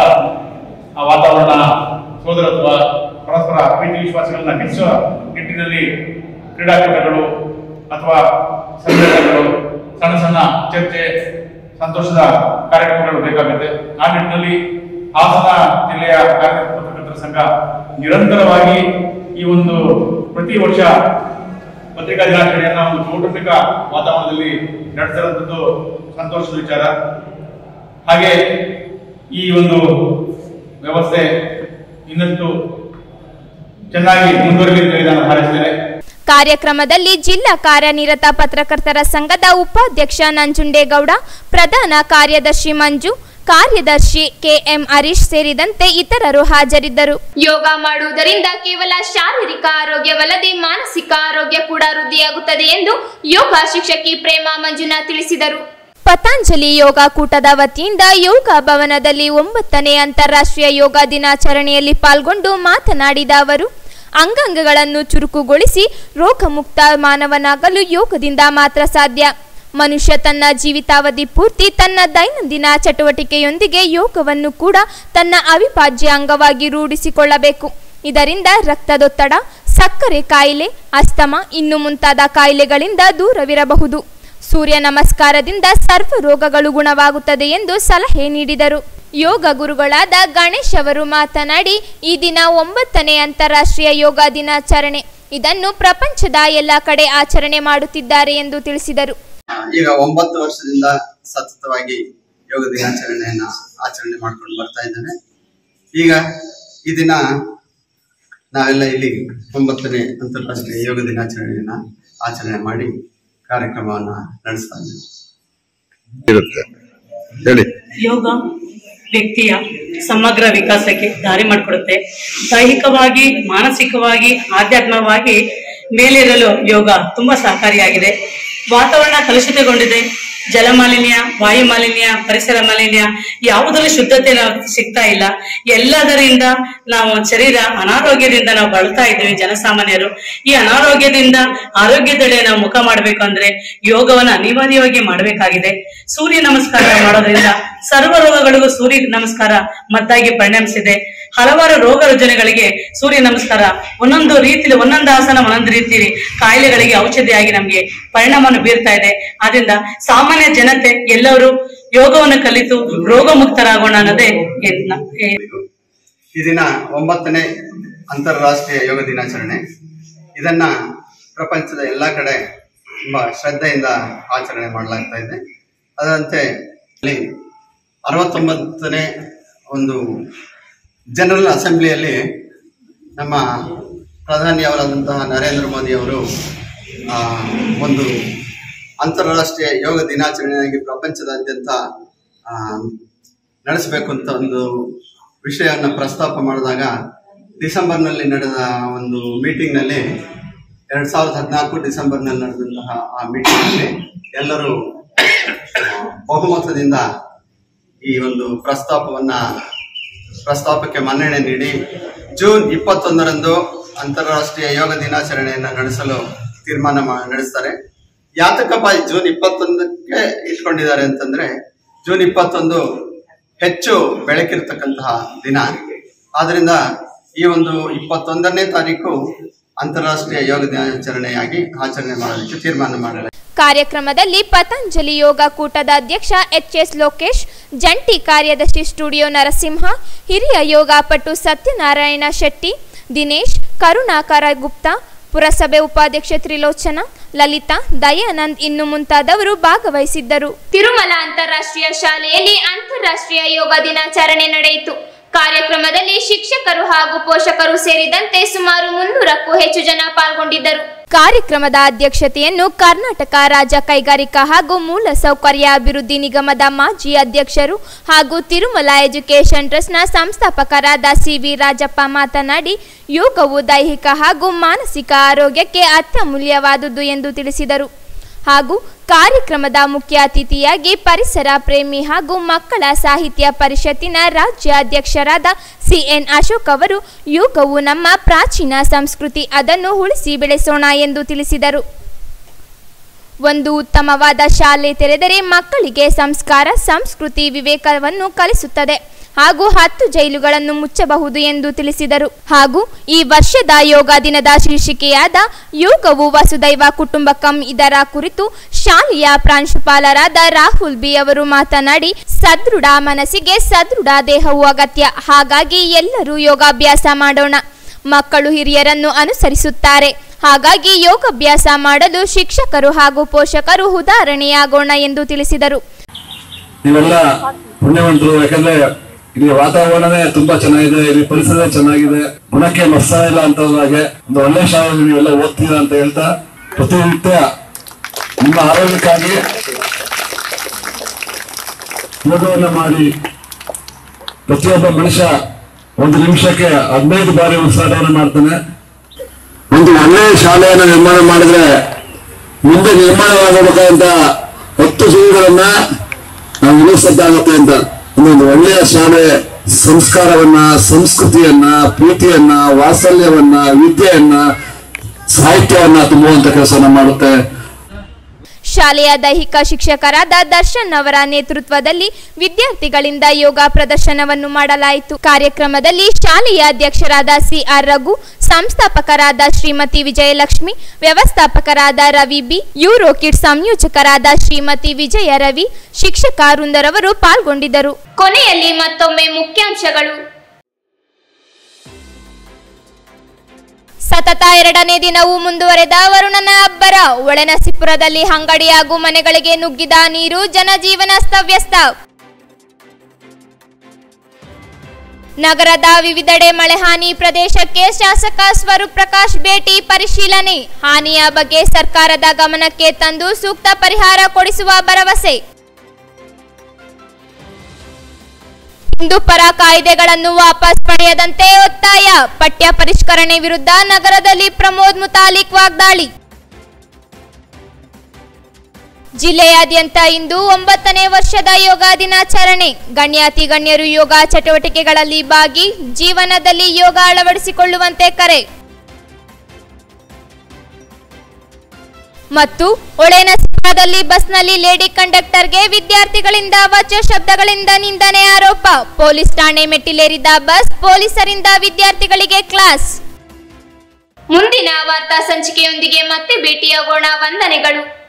ಆ ವಾತಾವರಣ ಸೋದರತ್ವ ಪರಸ್ಪರ ಪ್ರೀತಿ ವಿಶ್ವಾಸಗಳನ್ನ ಹೆಚ್ಚಿಸುವ ನಿಟ್ಟಿನಲ್ಲಿ ಕ್ರೀಡಾಕೂಟಗಳು ಅಥವಾ ಸಮ್ಮೇಳನಗಳು ಸಣ್ಣ ಸಣ್ಣ ಚರ್ಚೆ ಸಂತೋಷದ ಕಾರ್ಯಕ್ರಮಗಳು ಬೇಕಾಗುತ್ತೆ ಆ ನಿಟ್ಟಿನಲ್ಲಿ ಹಾಸನ ಜಿಲ್ಲೆಯ ಕಾರ್ಯನಿರತ ಪತ್ರಕರ್ತರ ಸಂಘ ನಿರಂತರವಾಗಿ ಈ ಒಂದು ಪ್ರತಿ ವರ್ಷ ಪತ್ರಿಕಾ ದಿನಾಚರಣೆಯನ್ನ ಒಂದು ಕೌಟುಂಬಿಕ ವಾತಾವರಣದಲ್ಲಿ ನಡೆಸಿರುವಂಥದ್ದು ಸಂತೋಷದ ವಿಚಾರ ಹಾಗೆ ಈ ಒಂದು ವ್ಯವಸ್ಥೆ ಇನ್ನಷ್ಟು ಚೆನ್ನಾಗಿ ಮುಂದುವರಿಲಿ ಅಂತ ನಾನು ಹಾರೈಸ್ತೇನೆ ಕಾರ್ಯಕ್ರಮದಲ್ಲಿ ಜಿಲ್ಲಾ ಕಾರ್ಯನಿರತ ಪತ್ರಕರ್ತರ ಸಂಘದ ಉಪಾಧ್ಯಕ್ಷ ನಂಜುಂಡೇಗೌಡ ಪ್ರಧಾನ ಕಾರ್ಯದರ್ಶಿ ಮಂಜು ಕಾರ್ಯದರ್ಶಿ ಕೆಎಂ ಹರೀಶ್ ಸೇರಿದಂತೆ ಇತರರು ಹಾಜರಿದ್ದರು ಯೋಗ ಮಾಡುವುದರಿಂದ ಕೇವಲ ಶಾರೀರಿಕ ಆರೋಗ್ಯವಲ್ಲದೆ ಮಾನಸಿಕ ಆರೋಗ್ಯ ಕೂಡ ವೃದ್ಧಿಯಾಗುತ್ತದೆ ಎಂದು ಯೋಗ ಶಿಕ್ಷಕಿ ಪ್ರೇಮ ಮಂಜುನಾಥ್ ತಿಳಿಸಿದರು ಪತಾಂಜಲಿ ಯೋಗ ಕೂಟದ ವತಿಯಿಂದ ಯೋಗ ಭವನದಲ್ಲಿ ಒಂಬತ್ತನೇ ಅಂತಾರಾಷ್ಟ್ರೀಯ ಯೋಗ ದಿನಾಚರಣೆಯಲ್ಲಿ ಪಾಲ್ಗೊಂಡು ಮಾತನಾಡಿದ ಅವರು ಅಂಗಾಂಗಗಳನ್ನು ಚುರುಕುಗೊಳಿಸಿ ರೋಗಮುಕ್ತ ಮಾನವನಾಗಲು ಯೋಗದಿಂದ ಮಾತ್ರ ಸಾಧ್ಯ ಮನುಷ್ಯ ತನ್ನ ಜೀವಿತಾವಧಿ ಪೂರ್ತಿ ತನ್ನ ದೈನಂದಿನ ಚಟುವಟಿಕೆಯೊಂದಿಗೆ ಯೋಗವನ್ನು ಕೂಡ ತನ್ನ ಅವಿಭಾಜ್ಯ ಅಂಗವಾಗಿ ರೂಢಿಸಿಕೊಳ್ಳಬೇಕು ಇದರಿಂದ ರಕ್ತದೊತ್ತಡ ಸಕ್ಕರೆ ಕಾಯಿಲೆ ಅಸ್ತಮ ಇನ್ನು ಮುಂತಾದ ಕಾಯಿಲೆಗಳಿಂದ ದೂರವಿರಬಹುದು ಸೂರ್ಯ ನಮಸ್ಕಾರದಿಂದ ಸರ್ವ ರೋಗಗಳು ಗುಣವಾಗುತ್ತದೆ ಎಂದು ಸಲಹೆ ನೀಡಿದರು ಯೋಗ ಗುರುಗಳಾದ ಗಣೇಶ್ ಅವರು ಮಾತನಾಡಿ ಈ ದಿನ ಒಂಬತ್ತನೇ ಅಂತಾರಾಷ್ಟ್ರೀಯ ಯೋಗ ದಿನಾಚರಣೆ ಇದನ್ನು ಪ್ರಪಂಚದ ಎಲ್ಲ ಕಡೆ ಆಚರಣೆ ಮಾಡುತ್ತಿದ್ದಾರೆ ಎಂದು ತಿಳಿಸಿದರು ಈಗ ಒಂಬತ್ತು ವರ್ಷದಿಂದ ಸತತವಾಗಿ ಯೋಗ ದಿನಾಚರಣೆಯನ್ನ ಆಚರಣೆ ಮಾಡ್ಕೊಂಡು ಬರ್ತಾ ಇದ್ದೇವೆ ಈಗ ಈ ದಿನ ನಾವೆಲ್ಲ ಇಲ್ಲಿ ಒಂಬತ್ತನೇ ಅಂತಾರಾಷ್ಟ್ರೀಯ ಯೋಗ ದಿನಾಚರಣೆಯನ್ನ ಆಚರಣೆ ಮಾಡಿ ಕಾರ್ಯಕ್ರಮವನ್ನ ನಡೆಸ್ತಾ ಇದ್ದೇವೆ ಇರುತ್ತೆ ಹೇಳಿ ಯೋಗ ವ್ಯಕ್ತಿಯ ಸಮಗ್ರ ವಿಕಾಸಕ್ಕೆ ದಾರಿ ಮಾಡಿಕೊಡುತ್ತೆ ದೈಹಿಕವಾಗಿ ಮಾನಸಿಕವಾಗಿ ಆಧ್ಯಾತ್ಮವಾಗಿ ಮೇಲೇರಲು ಯೋಗ ತುಂಬಾ ಸಹಕಾರಿಯಾಗಿದೆ ವಾತಾವರಣ ಕಲುಷಿತಗೊಂಡಿದೆ ಜಲ ಮಾಲಿನ್ಯ ವಾಯು ಮಾಲಿನ್ಯ ಪರಿಸರ ಮಾಲಿನ್ಯ ಯಾವುದರಲ್ಲೂ ಶುದ್ಧತೆ ನಾವು ಸಿಗ್ತಾ ಇಲ್ಲ ಎಲ್ಲದರಿಂದ ನಾವು ಶರೀರ ಅನಾರೋಗ್ಯದಿಂದ ನಾವು ಬಳಲ್ತಾ ಇದ್ದೀವಿ ಜನಸಾಮಾನ್ಯರು ಈ ಅನಾರೋಗ್ಯದಿಂದ ಆರೋಗ್ಯದೆಡೆ ನಾವು ಮುಖ ಮಾಡಬೇಕು ಅಂದ್ರೆ ಯೋಗವನ್ನು ಅನಿವಾರ್ಯವಾಗಿ ಮಾಡಬೇಕಾಗಿದೆ ಸೂರ್ಯ ನಮಸ್ಕಾರ ಮಾಡೋದ್ರಿಂದ ಸರ್ವ ರೋಗಗಳಿಗೂ ಸೂರ್ಯ ನಮಸ್ಕಾರ ಮದ್ದಾಗಿ ಪರಿಣಮಿಸಿದೆ ಹಲವಾರು ರೋಗ ರುಜಿನಗಳಿಗೆ ಸೂರ್ಯ ನಮಸ್ಕಾರ ಒಂದೊಂದು ರೀತಿಯಲ್ಲಿ ಒಂದೊಂದು ಆಸನ ಒಂದೊಂದು ರೀತಿಯಲ್ಲಿ ಕಾಯಿಲೆಗಳಿಗೆ ಔಷಧಿಯಾಗಿ ನಮಗೆ ಪರಿಣಾಮವನ್ನು ಬೀರ್ತಾ ಇದೆ ಆದ್ರಿಂದ ಸಾಮಾನ್ಯ ಜನತೆ ಎಲ್ಲರೂ ಯೋಗವನ್ನು ಕಲಿತು ರೋಗ ಮುಕ್ತರಾಗೋಣ ಅನ್ನೋದೇ ಎನ್ನ- ಎ- ಈ ದಿನ ಒಂಬತ್ತನೇ ಅಂತಾರಾಷ್ಟ್ರೀಯ ಯೋಗ ದಿನಾಚರಣೆ ಇದನ್ನ ಪ್ರಪಂಚದ ಎಲ್ಲಾ ಕಡೆ ತುಂಬಾ ಶ್ರದ್ಧೆಯಿಂದ ಆಚರಣೆ ಮಾಡಲಾಗ್ತಾ ಇದೆ ಅದರಂತೆ ಅಲ್ಲಿ ಅರವತ್ತೊಂಬತ್ತನೇ ಒಂದು ಜನರಲ್ ಅಸೆಂಬ್ಲಿಯಲ್ಲಿ ನಮ್ಮ ಪ್ರಧಾನಿಯವರಾದಂತಹ ನರೇಂದ್ರ ಮೋದಿ ಅವರು ಆ, ಒಂದು ಅಂತಾರಾಷ್ಟ್ರೀಯ ಯೋಗ ದಿನಾಚರಣೆಯಾಗಿ ಪ್ರಪಂಚದಾದ್ಯಂತ ಆ, ನಡೆಸಬೇಕು ಅಂತ ಒಂದು ವಿಷಯವನ್ನು ಪ್ರಸ್ತಾಪ ಮಾಡಿದಾಗ ಡಿಸೆಂಬರ್ನಲ್ಲಿ ನಡೆದ ಒಂದು ಮೀಟಿಂಗ್ನಲ್ಲಿ ಎರಡು ಸಾವಿರದ ಹದಿನಾಲ್ಕು ಡಿಸೆಂಬರ್ನಲ್ಲಿ ನಡೆದಂತಹ ಆ ಮೀಟಿಂಗ್ನಲ್ಲಿ ಎಲ್ಲರೂ ಆ, ಬಹುಮತದಿಂದ ಈ ಒಂದು ಪ್ರಸ್ತಾಪವನ್ನ ಪ್ರಸ್ತಾಪಕ್ಕೆ ಮನ್ನಣೆ ನೀಡಿ ಜೂನ್ ಇಪ್ಪತ್ತೊಂದರಂದು ಅಂತಾರಾಷ್ಟ್ರೀಯ ಯೋಗ ದಿನಾಚರಣೆಯನ್ನ ನಡೆಸಲು ತೀರ್ಮಾನ ಮಾ- ನಡೆಸ್ತಾರೆ ಯಾತಕಪ್ಪ ಈ ಜೂನ್ ಇಪ್ಪತ್ತೊಂದಕ್ಕೆ ಇಟ್ಕೊಂಡಿದ್ದಾರೆ ಅಂತಂದ್ರೆ ಜೂನ್ ಇಪ್ಪತ್ತೊಂದು ಹೆಚ್ಚು ಬೆಳಕಿರ್ತಕ್ಕಂತಹ ದಿನ ಆದ್ರಿಂದ ಈ ಒಂದು ಇಪ್ಪತ್ತೊಂದನೇ ತಾರೀಕು ಅಂತಾರಾಷ್ಟ್ರೀಯ ಯೋಗ ದಿನಾಚರಣೆಯಾಗಿ ಆಚರಣೆ ಮಾಡೋದಕ್ಕೆ ತೀರ್ಮಾನ ಮಾಡಲಾಗಿದೆ ಕಾರ್ಯಕ್ರಮದಲ್ಲಿ ಪತಂಜಲಿ ಯೋಗ ಕೂಟದ ಅಧ್ಯಕ್ಷ ಎಚ್ ಎಸ್ ಲೋಕೇಶ್ ಜಂಟಿ ಕಾರ್ಯದರ್ಶಿ ಸ್ಟುಡಿಯೋ ನರಸಿಂಹ ಹಿರಿಯ ಯೋಗಾಪಟು ಸತ್ಯನಾರಾಯಣ ಶೆಟ್ಟಿ ದಿನೇಶ್ ಕರುಣಾಕರ ಗುಪ್ತಾ ಪುರಸಭೆ ಉಪಾಧ್ಯಕ್ಷೆ ತ್ರಿಲೋಚನ ಲಲಿತಾ ದಯಾನಂದ್ ಇನ್ನು ಮುಂತಾದವರು ಭಾಗವಹಿಸಿದ್ದರು ತಿರುಮಲ ಅಂತಾರಾಷ್ಟ್ರೀಯ ಶಾಲೆಯಲ್ಲಿ ಅಂತಾರಾಷ್ಟ್ರೀಯ ಯೋಗ ದಿನಾಚರಣೆ ನಡೆಯಿತು ಕಾರ್ಯಕ್ರಮದಲ್ಲಿ ಶಿಕ್ಷಕರು ಹಾಗೂ ಪೋಷಕರು ಸೇರಿದಂತೆ ಸುಮಾರು ಮುನ್ನೂರಕ್ಕೂ ಹೆಚ್ಚು ಜನ ಪಾಲ್ಗೊಂಡಿದ್ದರು ಕಾರ್ಯಕ್ರಮದ ಅಧ್ಯಕ್ಷತೆಯನ್ನು ಕರ್ನಾಟಕ ರಾಜ್ಯ ಕೈಗಾರಿಕಾ ಹಾಗೂ ಮೂಲಸೌಕರ್ಯ ಅಭಿವೃದ್ಧಿ ನಿಗಮದ ಮಾಜಿ ಅಧ್ಯಕ್ಷರು ಹಾಗೂ ತಿರುಮಲ ಎಜುಕೇಷನ್ ಟ್ರಸ್ಟ್ನ ಸಂಸ್ಥಾಪಕರಾದ ಸಿ ವಿ ರಾಜಪ್ಪ ಮಾತನಾಡಿ ಯೋಗವು ದೈಹಿಕ ಹಾಗೂ ಮಾನಸಿಕ ಆರೋಗ್ಯಕ್ಕೆ ಅತ್ಯಮೂಲ್ಯವಾದುದು ಎಂದು ತಿಳಿಸಿದರು ಹಾಗೂ ಕಾರ್ಯಕ್ರಮದ ಮುಖ್ಯ ಅತಿಥಿಯಾಗಿ ಪರಿಸರ ಪ್ರೇಮಿ ಹಾಗೂ ಮಕ್ಕಳ ಸಾಹಿತ್ಯ ಪರಿಷತ್ತಿನ ರಾಜ್ಯ ಅಧ್ಯಕ್ಷರಾದ ಸಿಎನ್ ಅಶೋಕ್ ಅವರು ಯೋಗವು ನಮ್ಮ ಪ್ರಾಚೀನ ಸಂಸ್ಕೃತಿ ಅದನ್ನು ಉಳಿಸಿ ಬೆಳೆಸೋಣ ಎಂದು ತಿಳಿಸಿದರು ಒಂದು ಉತ್ತಮವಾದ ಶಾಲೆ ತೆರೆದರೆ ಮಕ್ಕಳಿಗೆ ಸಂಸ್ಕಾರ ಸಂಸ್ಕೃತಿ ವಿವೇಕವನ್ನು ಕಲಿಸುತ್ತದೆ ಹಾಗೂ ಹತ್ತು ಜೈಲುಗಳನ್ನು ಮುಚ್ಚಬಹುದು ಎಂದು ತಿಳಿಸಿದರು ಹಾಗೂ ಈ ವರ್ಷದ ಯೋಗ ದಿನದ ಶೀರ್ಷಿಕೆಯಾದ ಯೋಗವು ವಸುದೈವ ಕುಟುಂಬಕಂ ಇದರ ಕುರಿತು ಶಾಲೆಯ ಪ್ರಾಂಶುಪಾಲರಾದ ರಾಹುಲ್ ಬಿ ಅವರು ಮಾತನಾಡಿ ಸದೃಢ ಮನಸ್ಸಿಗೆ ಸದೃಢ ದೇಹವು ಅಗತ್ಯ ಹಾಗಾಗಿ ಎಲ್ಲರೂ ಯೋಗಾಭ್ಯಾಸ ಮಾಡೋಣ ಮಕ್ಕಳು ಹಿರಿಯರನ್ನು ಅನುಸರಿಸುತ್ತಾರೆ ಹಾಗಾಗಿ ಯೋಗಾಭ್ಯಾಸ ಮಾಡಲು ಶಿಕ್ಷಕರು ಹಾಗೂ ಪೋಷಕರು ಉದಾಹರಣೆಯಾಗೋಣ ಎಂದು ತಿಳಿಸಿದರು ನೀವೆಲ್ಲ ಪುಣ್ಯವಂತರು ಯಾಕಂದ್ರೆ ಇಲ್ಲಿ ವಾತಾವರಣನೇ ತುಂಬಾ ಚೆನ್ನಾಗಿದೆ ಇಲ್ಲಿ ಪರಿಸರ ಚೆನ್ನಾಗಿದೆ ಗುಣಕ್ಕೆ ಮಸ್ತ ಇಲ್ಲ ಅಂತ ಹಾಗೆ ಒಂದು ಒಳ್ಳೆ ಶಾಲೆಯಲ್ಲಿ ನೀವೆಲ್ಲ ಓದ್ತೀರಾ ಅಂತ ಹೇಳ್ತಾ ಪ್ರತಿನಿತ್ಯ ನಿಮ್ಮ ಆರೋಗ್ಯಕ್ಕಾಗಿ ಯೋಗವನ್ನ ಮಾಡಿ ಪ್ರತಿಯೊಬ್ಬ ಮನುಷ್ಯ ಒಂದು ನಿಮಿಷಕ್ಕೆ ಹದಿನೈದು ಬಾರಿ ಉಸಿರಾಟವನ್ನು ಮಾಡ್ತಾನೆ ಒಂದು ಒಳ್ಳೆಯ ಶಾಲೆಯನ್ನು ನಿರ್ಮಾಣ ಮಾಡಿದ್ರೆ ಮುಂದೆ ನಿರ್ಮಾಣವಾಗಬೇಕಾದಂತ ಹತ್ತು ಜೀವಿಗಳನ್ನ ನಾವು ಉಳಿಸದ್ದಾಗತ್ತೆ ಅಂತ ಒಂದು ಒಳ್ಳೆಯ ಶಾಲೆ ಸಂಸ್ಕಾರವನ್ನ ಸಂಸ್ಕೃತಿಯನ್ನ ಪ್ರೀತಿಯನ್ನ ವಾತ್ಸಲ್ಯವನ್ನ ವಿದ್ಯೆಯನ್ನ ಸಾಹಿತ್ಯವನ್ನ ತುಂಬುವಂತ ಕೆಲಸವನ್ನ ಮಾಡುತ್ತೆ ಶಾಲೆಯ ದೈಹಿಕ ಶಿಕ್ಷಕರಾದ ದರ್ಶನ್ ಅವರ ನೇತೃತ್ವದಲ್ಲಿ ವಿದ್ಯಾರ್ಥಿಗಳಿಂದ ಯೋಗ ಪ್ರದರ್ಶನವನ್ನು ಮಾಡಲಾಯಿತು ಕಾರ್ಯಕ್ರಮದಲ್ಲಿ ಶಾಲೆಯ ಅಧ್ಯಕ್ಷರಾದ ಸಿಆರ್ ರಘು ಸಂಸ್ಥಾಪಕರಾದ ಶ್ರೀಮತಿ ವಿಜಯಲಕ್ಷ್ಮಿ ವ್ಯವಸ್ಥಾಪಕರಾದ ರವಿ ಬಿ ಯೂರೋ ಕಿಡ್ ಸಂಯೋಜಕರಾದ ಶ್ರೀಮತಿ ವಿಜಯ ರವಿ ಶಿಕ್ಷಕ ವೃಂದರವರು ಪಾಲ್ಗೊಂಡಿದ್ದರು ಕೊನೆಯಲ್ಲಿ ಮತ್ತೊಮ್ಮೆ ಮುಖ್ಯಾಂಶಗಳು ಸತತ ಎರಡನೇ ದಿನವೂ ಮುಂದುವರೆದ ವರುಣನ ಅಬ್ಬರ ಒಳನಸಿಪುರದಲ್ಲಿ ಅಂಗಡಿ ಹಾಗೂ ಮನೆಗಳಿಗೆ ನುಗ್ಗಿದ ನೀರು ಜನಜೀವನ ಅಸ್ತವ್ಯಸ್ತ ನಗರದ ವಿವಿಧೆಡೆ ಮಳೆ ಹಾನಿ ಪ್ರದೇಶಕ್ಕೆ ಶಾಸಕ ಸ್ವರೂಪ್ ಪ್ರಕಾಶ್ ಭೇಟಿ ಪರಿಶೀಲನೆ ಹಾನಿಯ ಬಗ್ಗೆ ಸರ್ಕಾರದ ಗಮನಕ್ಕೆ ತಂದು ಸೂಕ್ತ ಪರಿಹಾರ ಕೊಡಿಸುವ ಭರವಸೆ ಹಿಂದೂ ಪರ ಕಾಯ್ದೆಗಳನ್ನು ವಾಪಸ್ ಪಡೆಯದಂತೆ ಒತ್ತಾಯ ಪಠ್ಯ ಪರಿಷ್ಕರಣೆ ವಿರುದ್ಧ ನಗರದಲ್ಲಿ ಪ್ರಮೋದ್ ಮುತಾಲಿಕ್ ವಾಗ್ದಾಳಿ ಜಿಲ್ಲೆಯಾದ್ಯಂತ ಇಂದು ಒಂಬತ್ತನೇ ವರ್ಷದ ಯೋಗ ದಿನಾಚರಣೆ ಗಣ್ಯಾತಿ ಗಣ್ಯರು ಯೋಗ ಚಟುವಟಿಕೆಗಳಲ್ಲಿ ಭಾಗಿ ಜೀವನದಲ್ಲಿ ಯೋಗ ಅಳವಡಿಸಿಕೊಳ್ಳುವಂತೆ ಕರೆ ಮತ್ತು ಒಳೇನಸರದಲ್ಲಿ ಬಸ್ನಲ್ಲಿ ಲೇಡಿ ಕಂಡಕ್ಟರ್ಗೆ ವಿದ್ಯಾರ್ಥಿಗಳಿಂದ ವಚ ಶಬ್ದಗಳಿಂದ ನಿಂದನೆ ಆರೋಪ ಪೊಲೀಸ್ ಠಾಣೆ ಮೆಟ್ಟಿಲೇರಿದ ಬಸ್ ಪೊಲೀಸರಿಂದ ವಿದ್ಯಾರ್ಥಿಗಳಿಗೆ ಕ್ಲಾಸ್ ಮುಂದಿನ ವಾರ್ತಾ ಸಂಚಿಕೆಯೊಂದಿಗೆ ಮತ್ತೆ ಭೇಟಿಯಾಗೋಣ ವಂದನೆಗಳು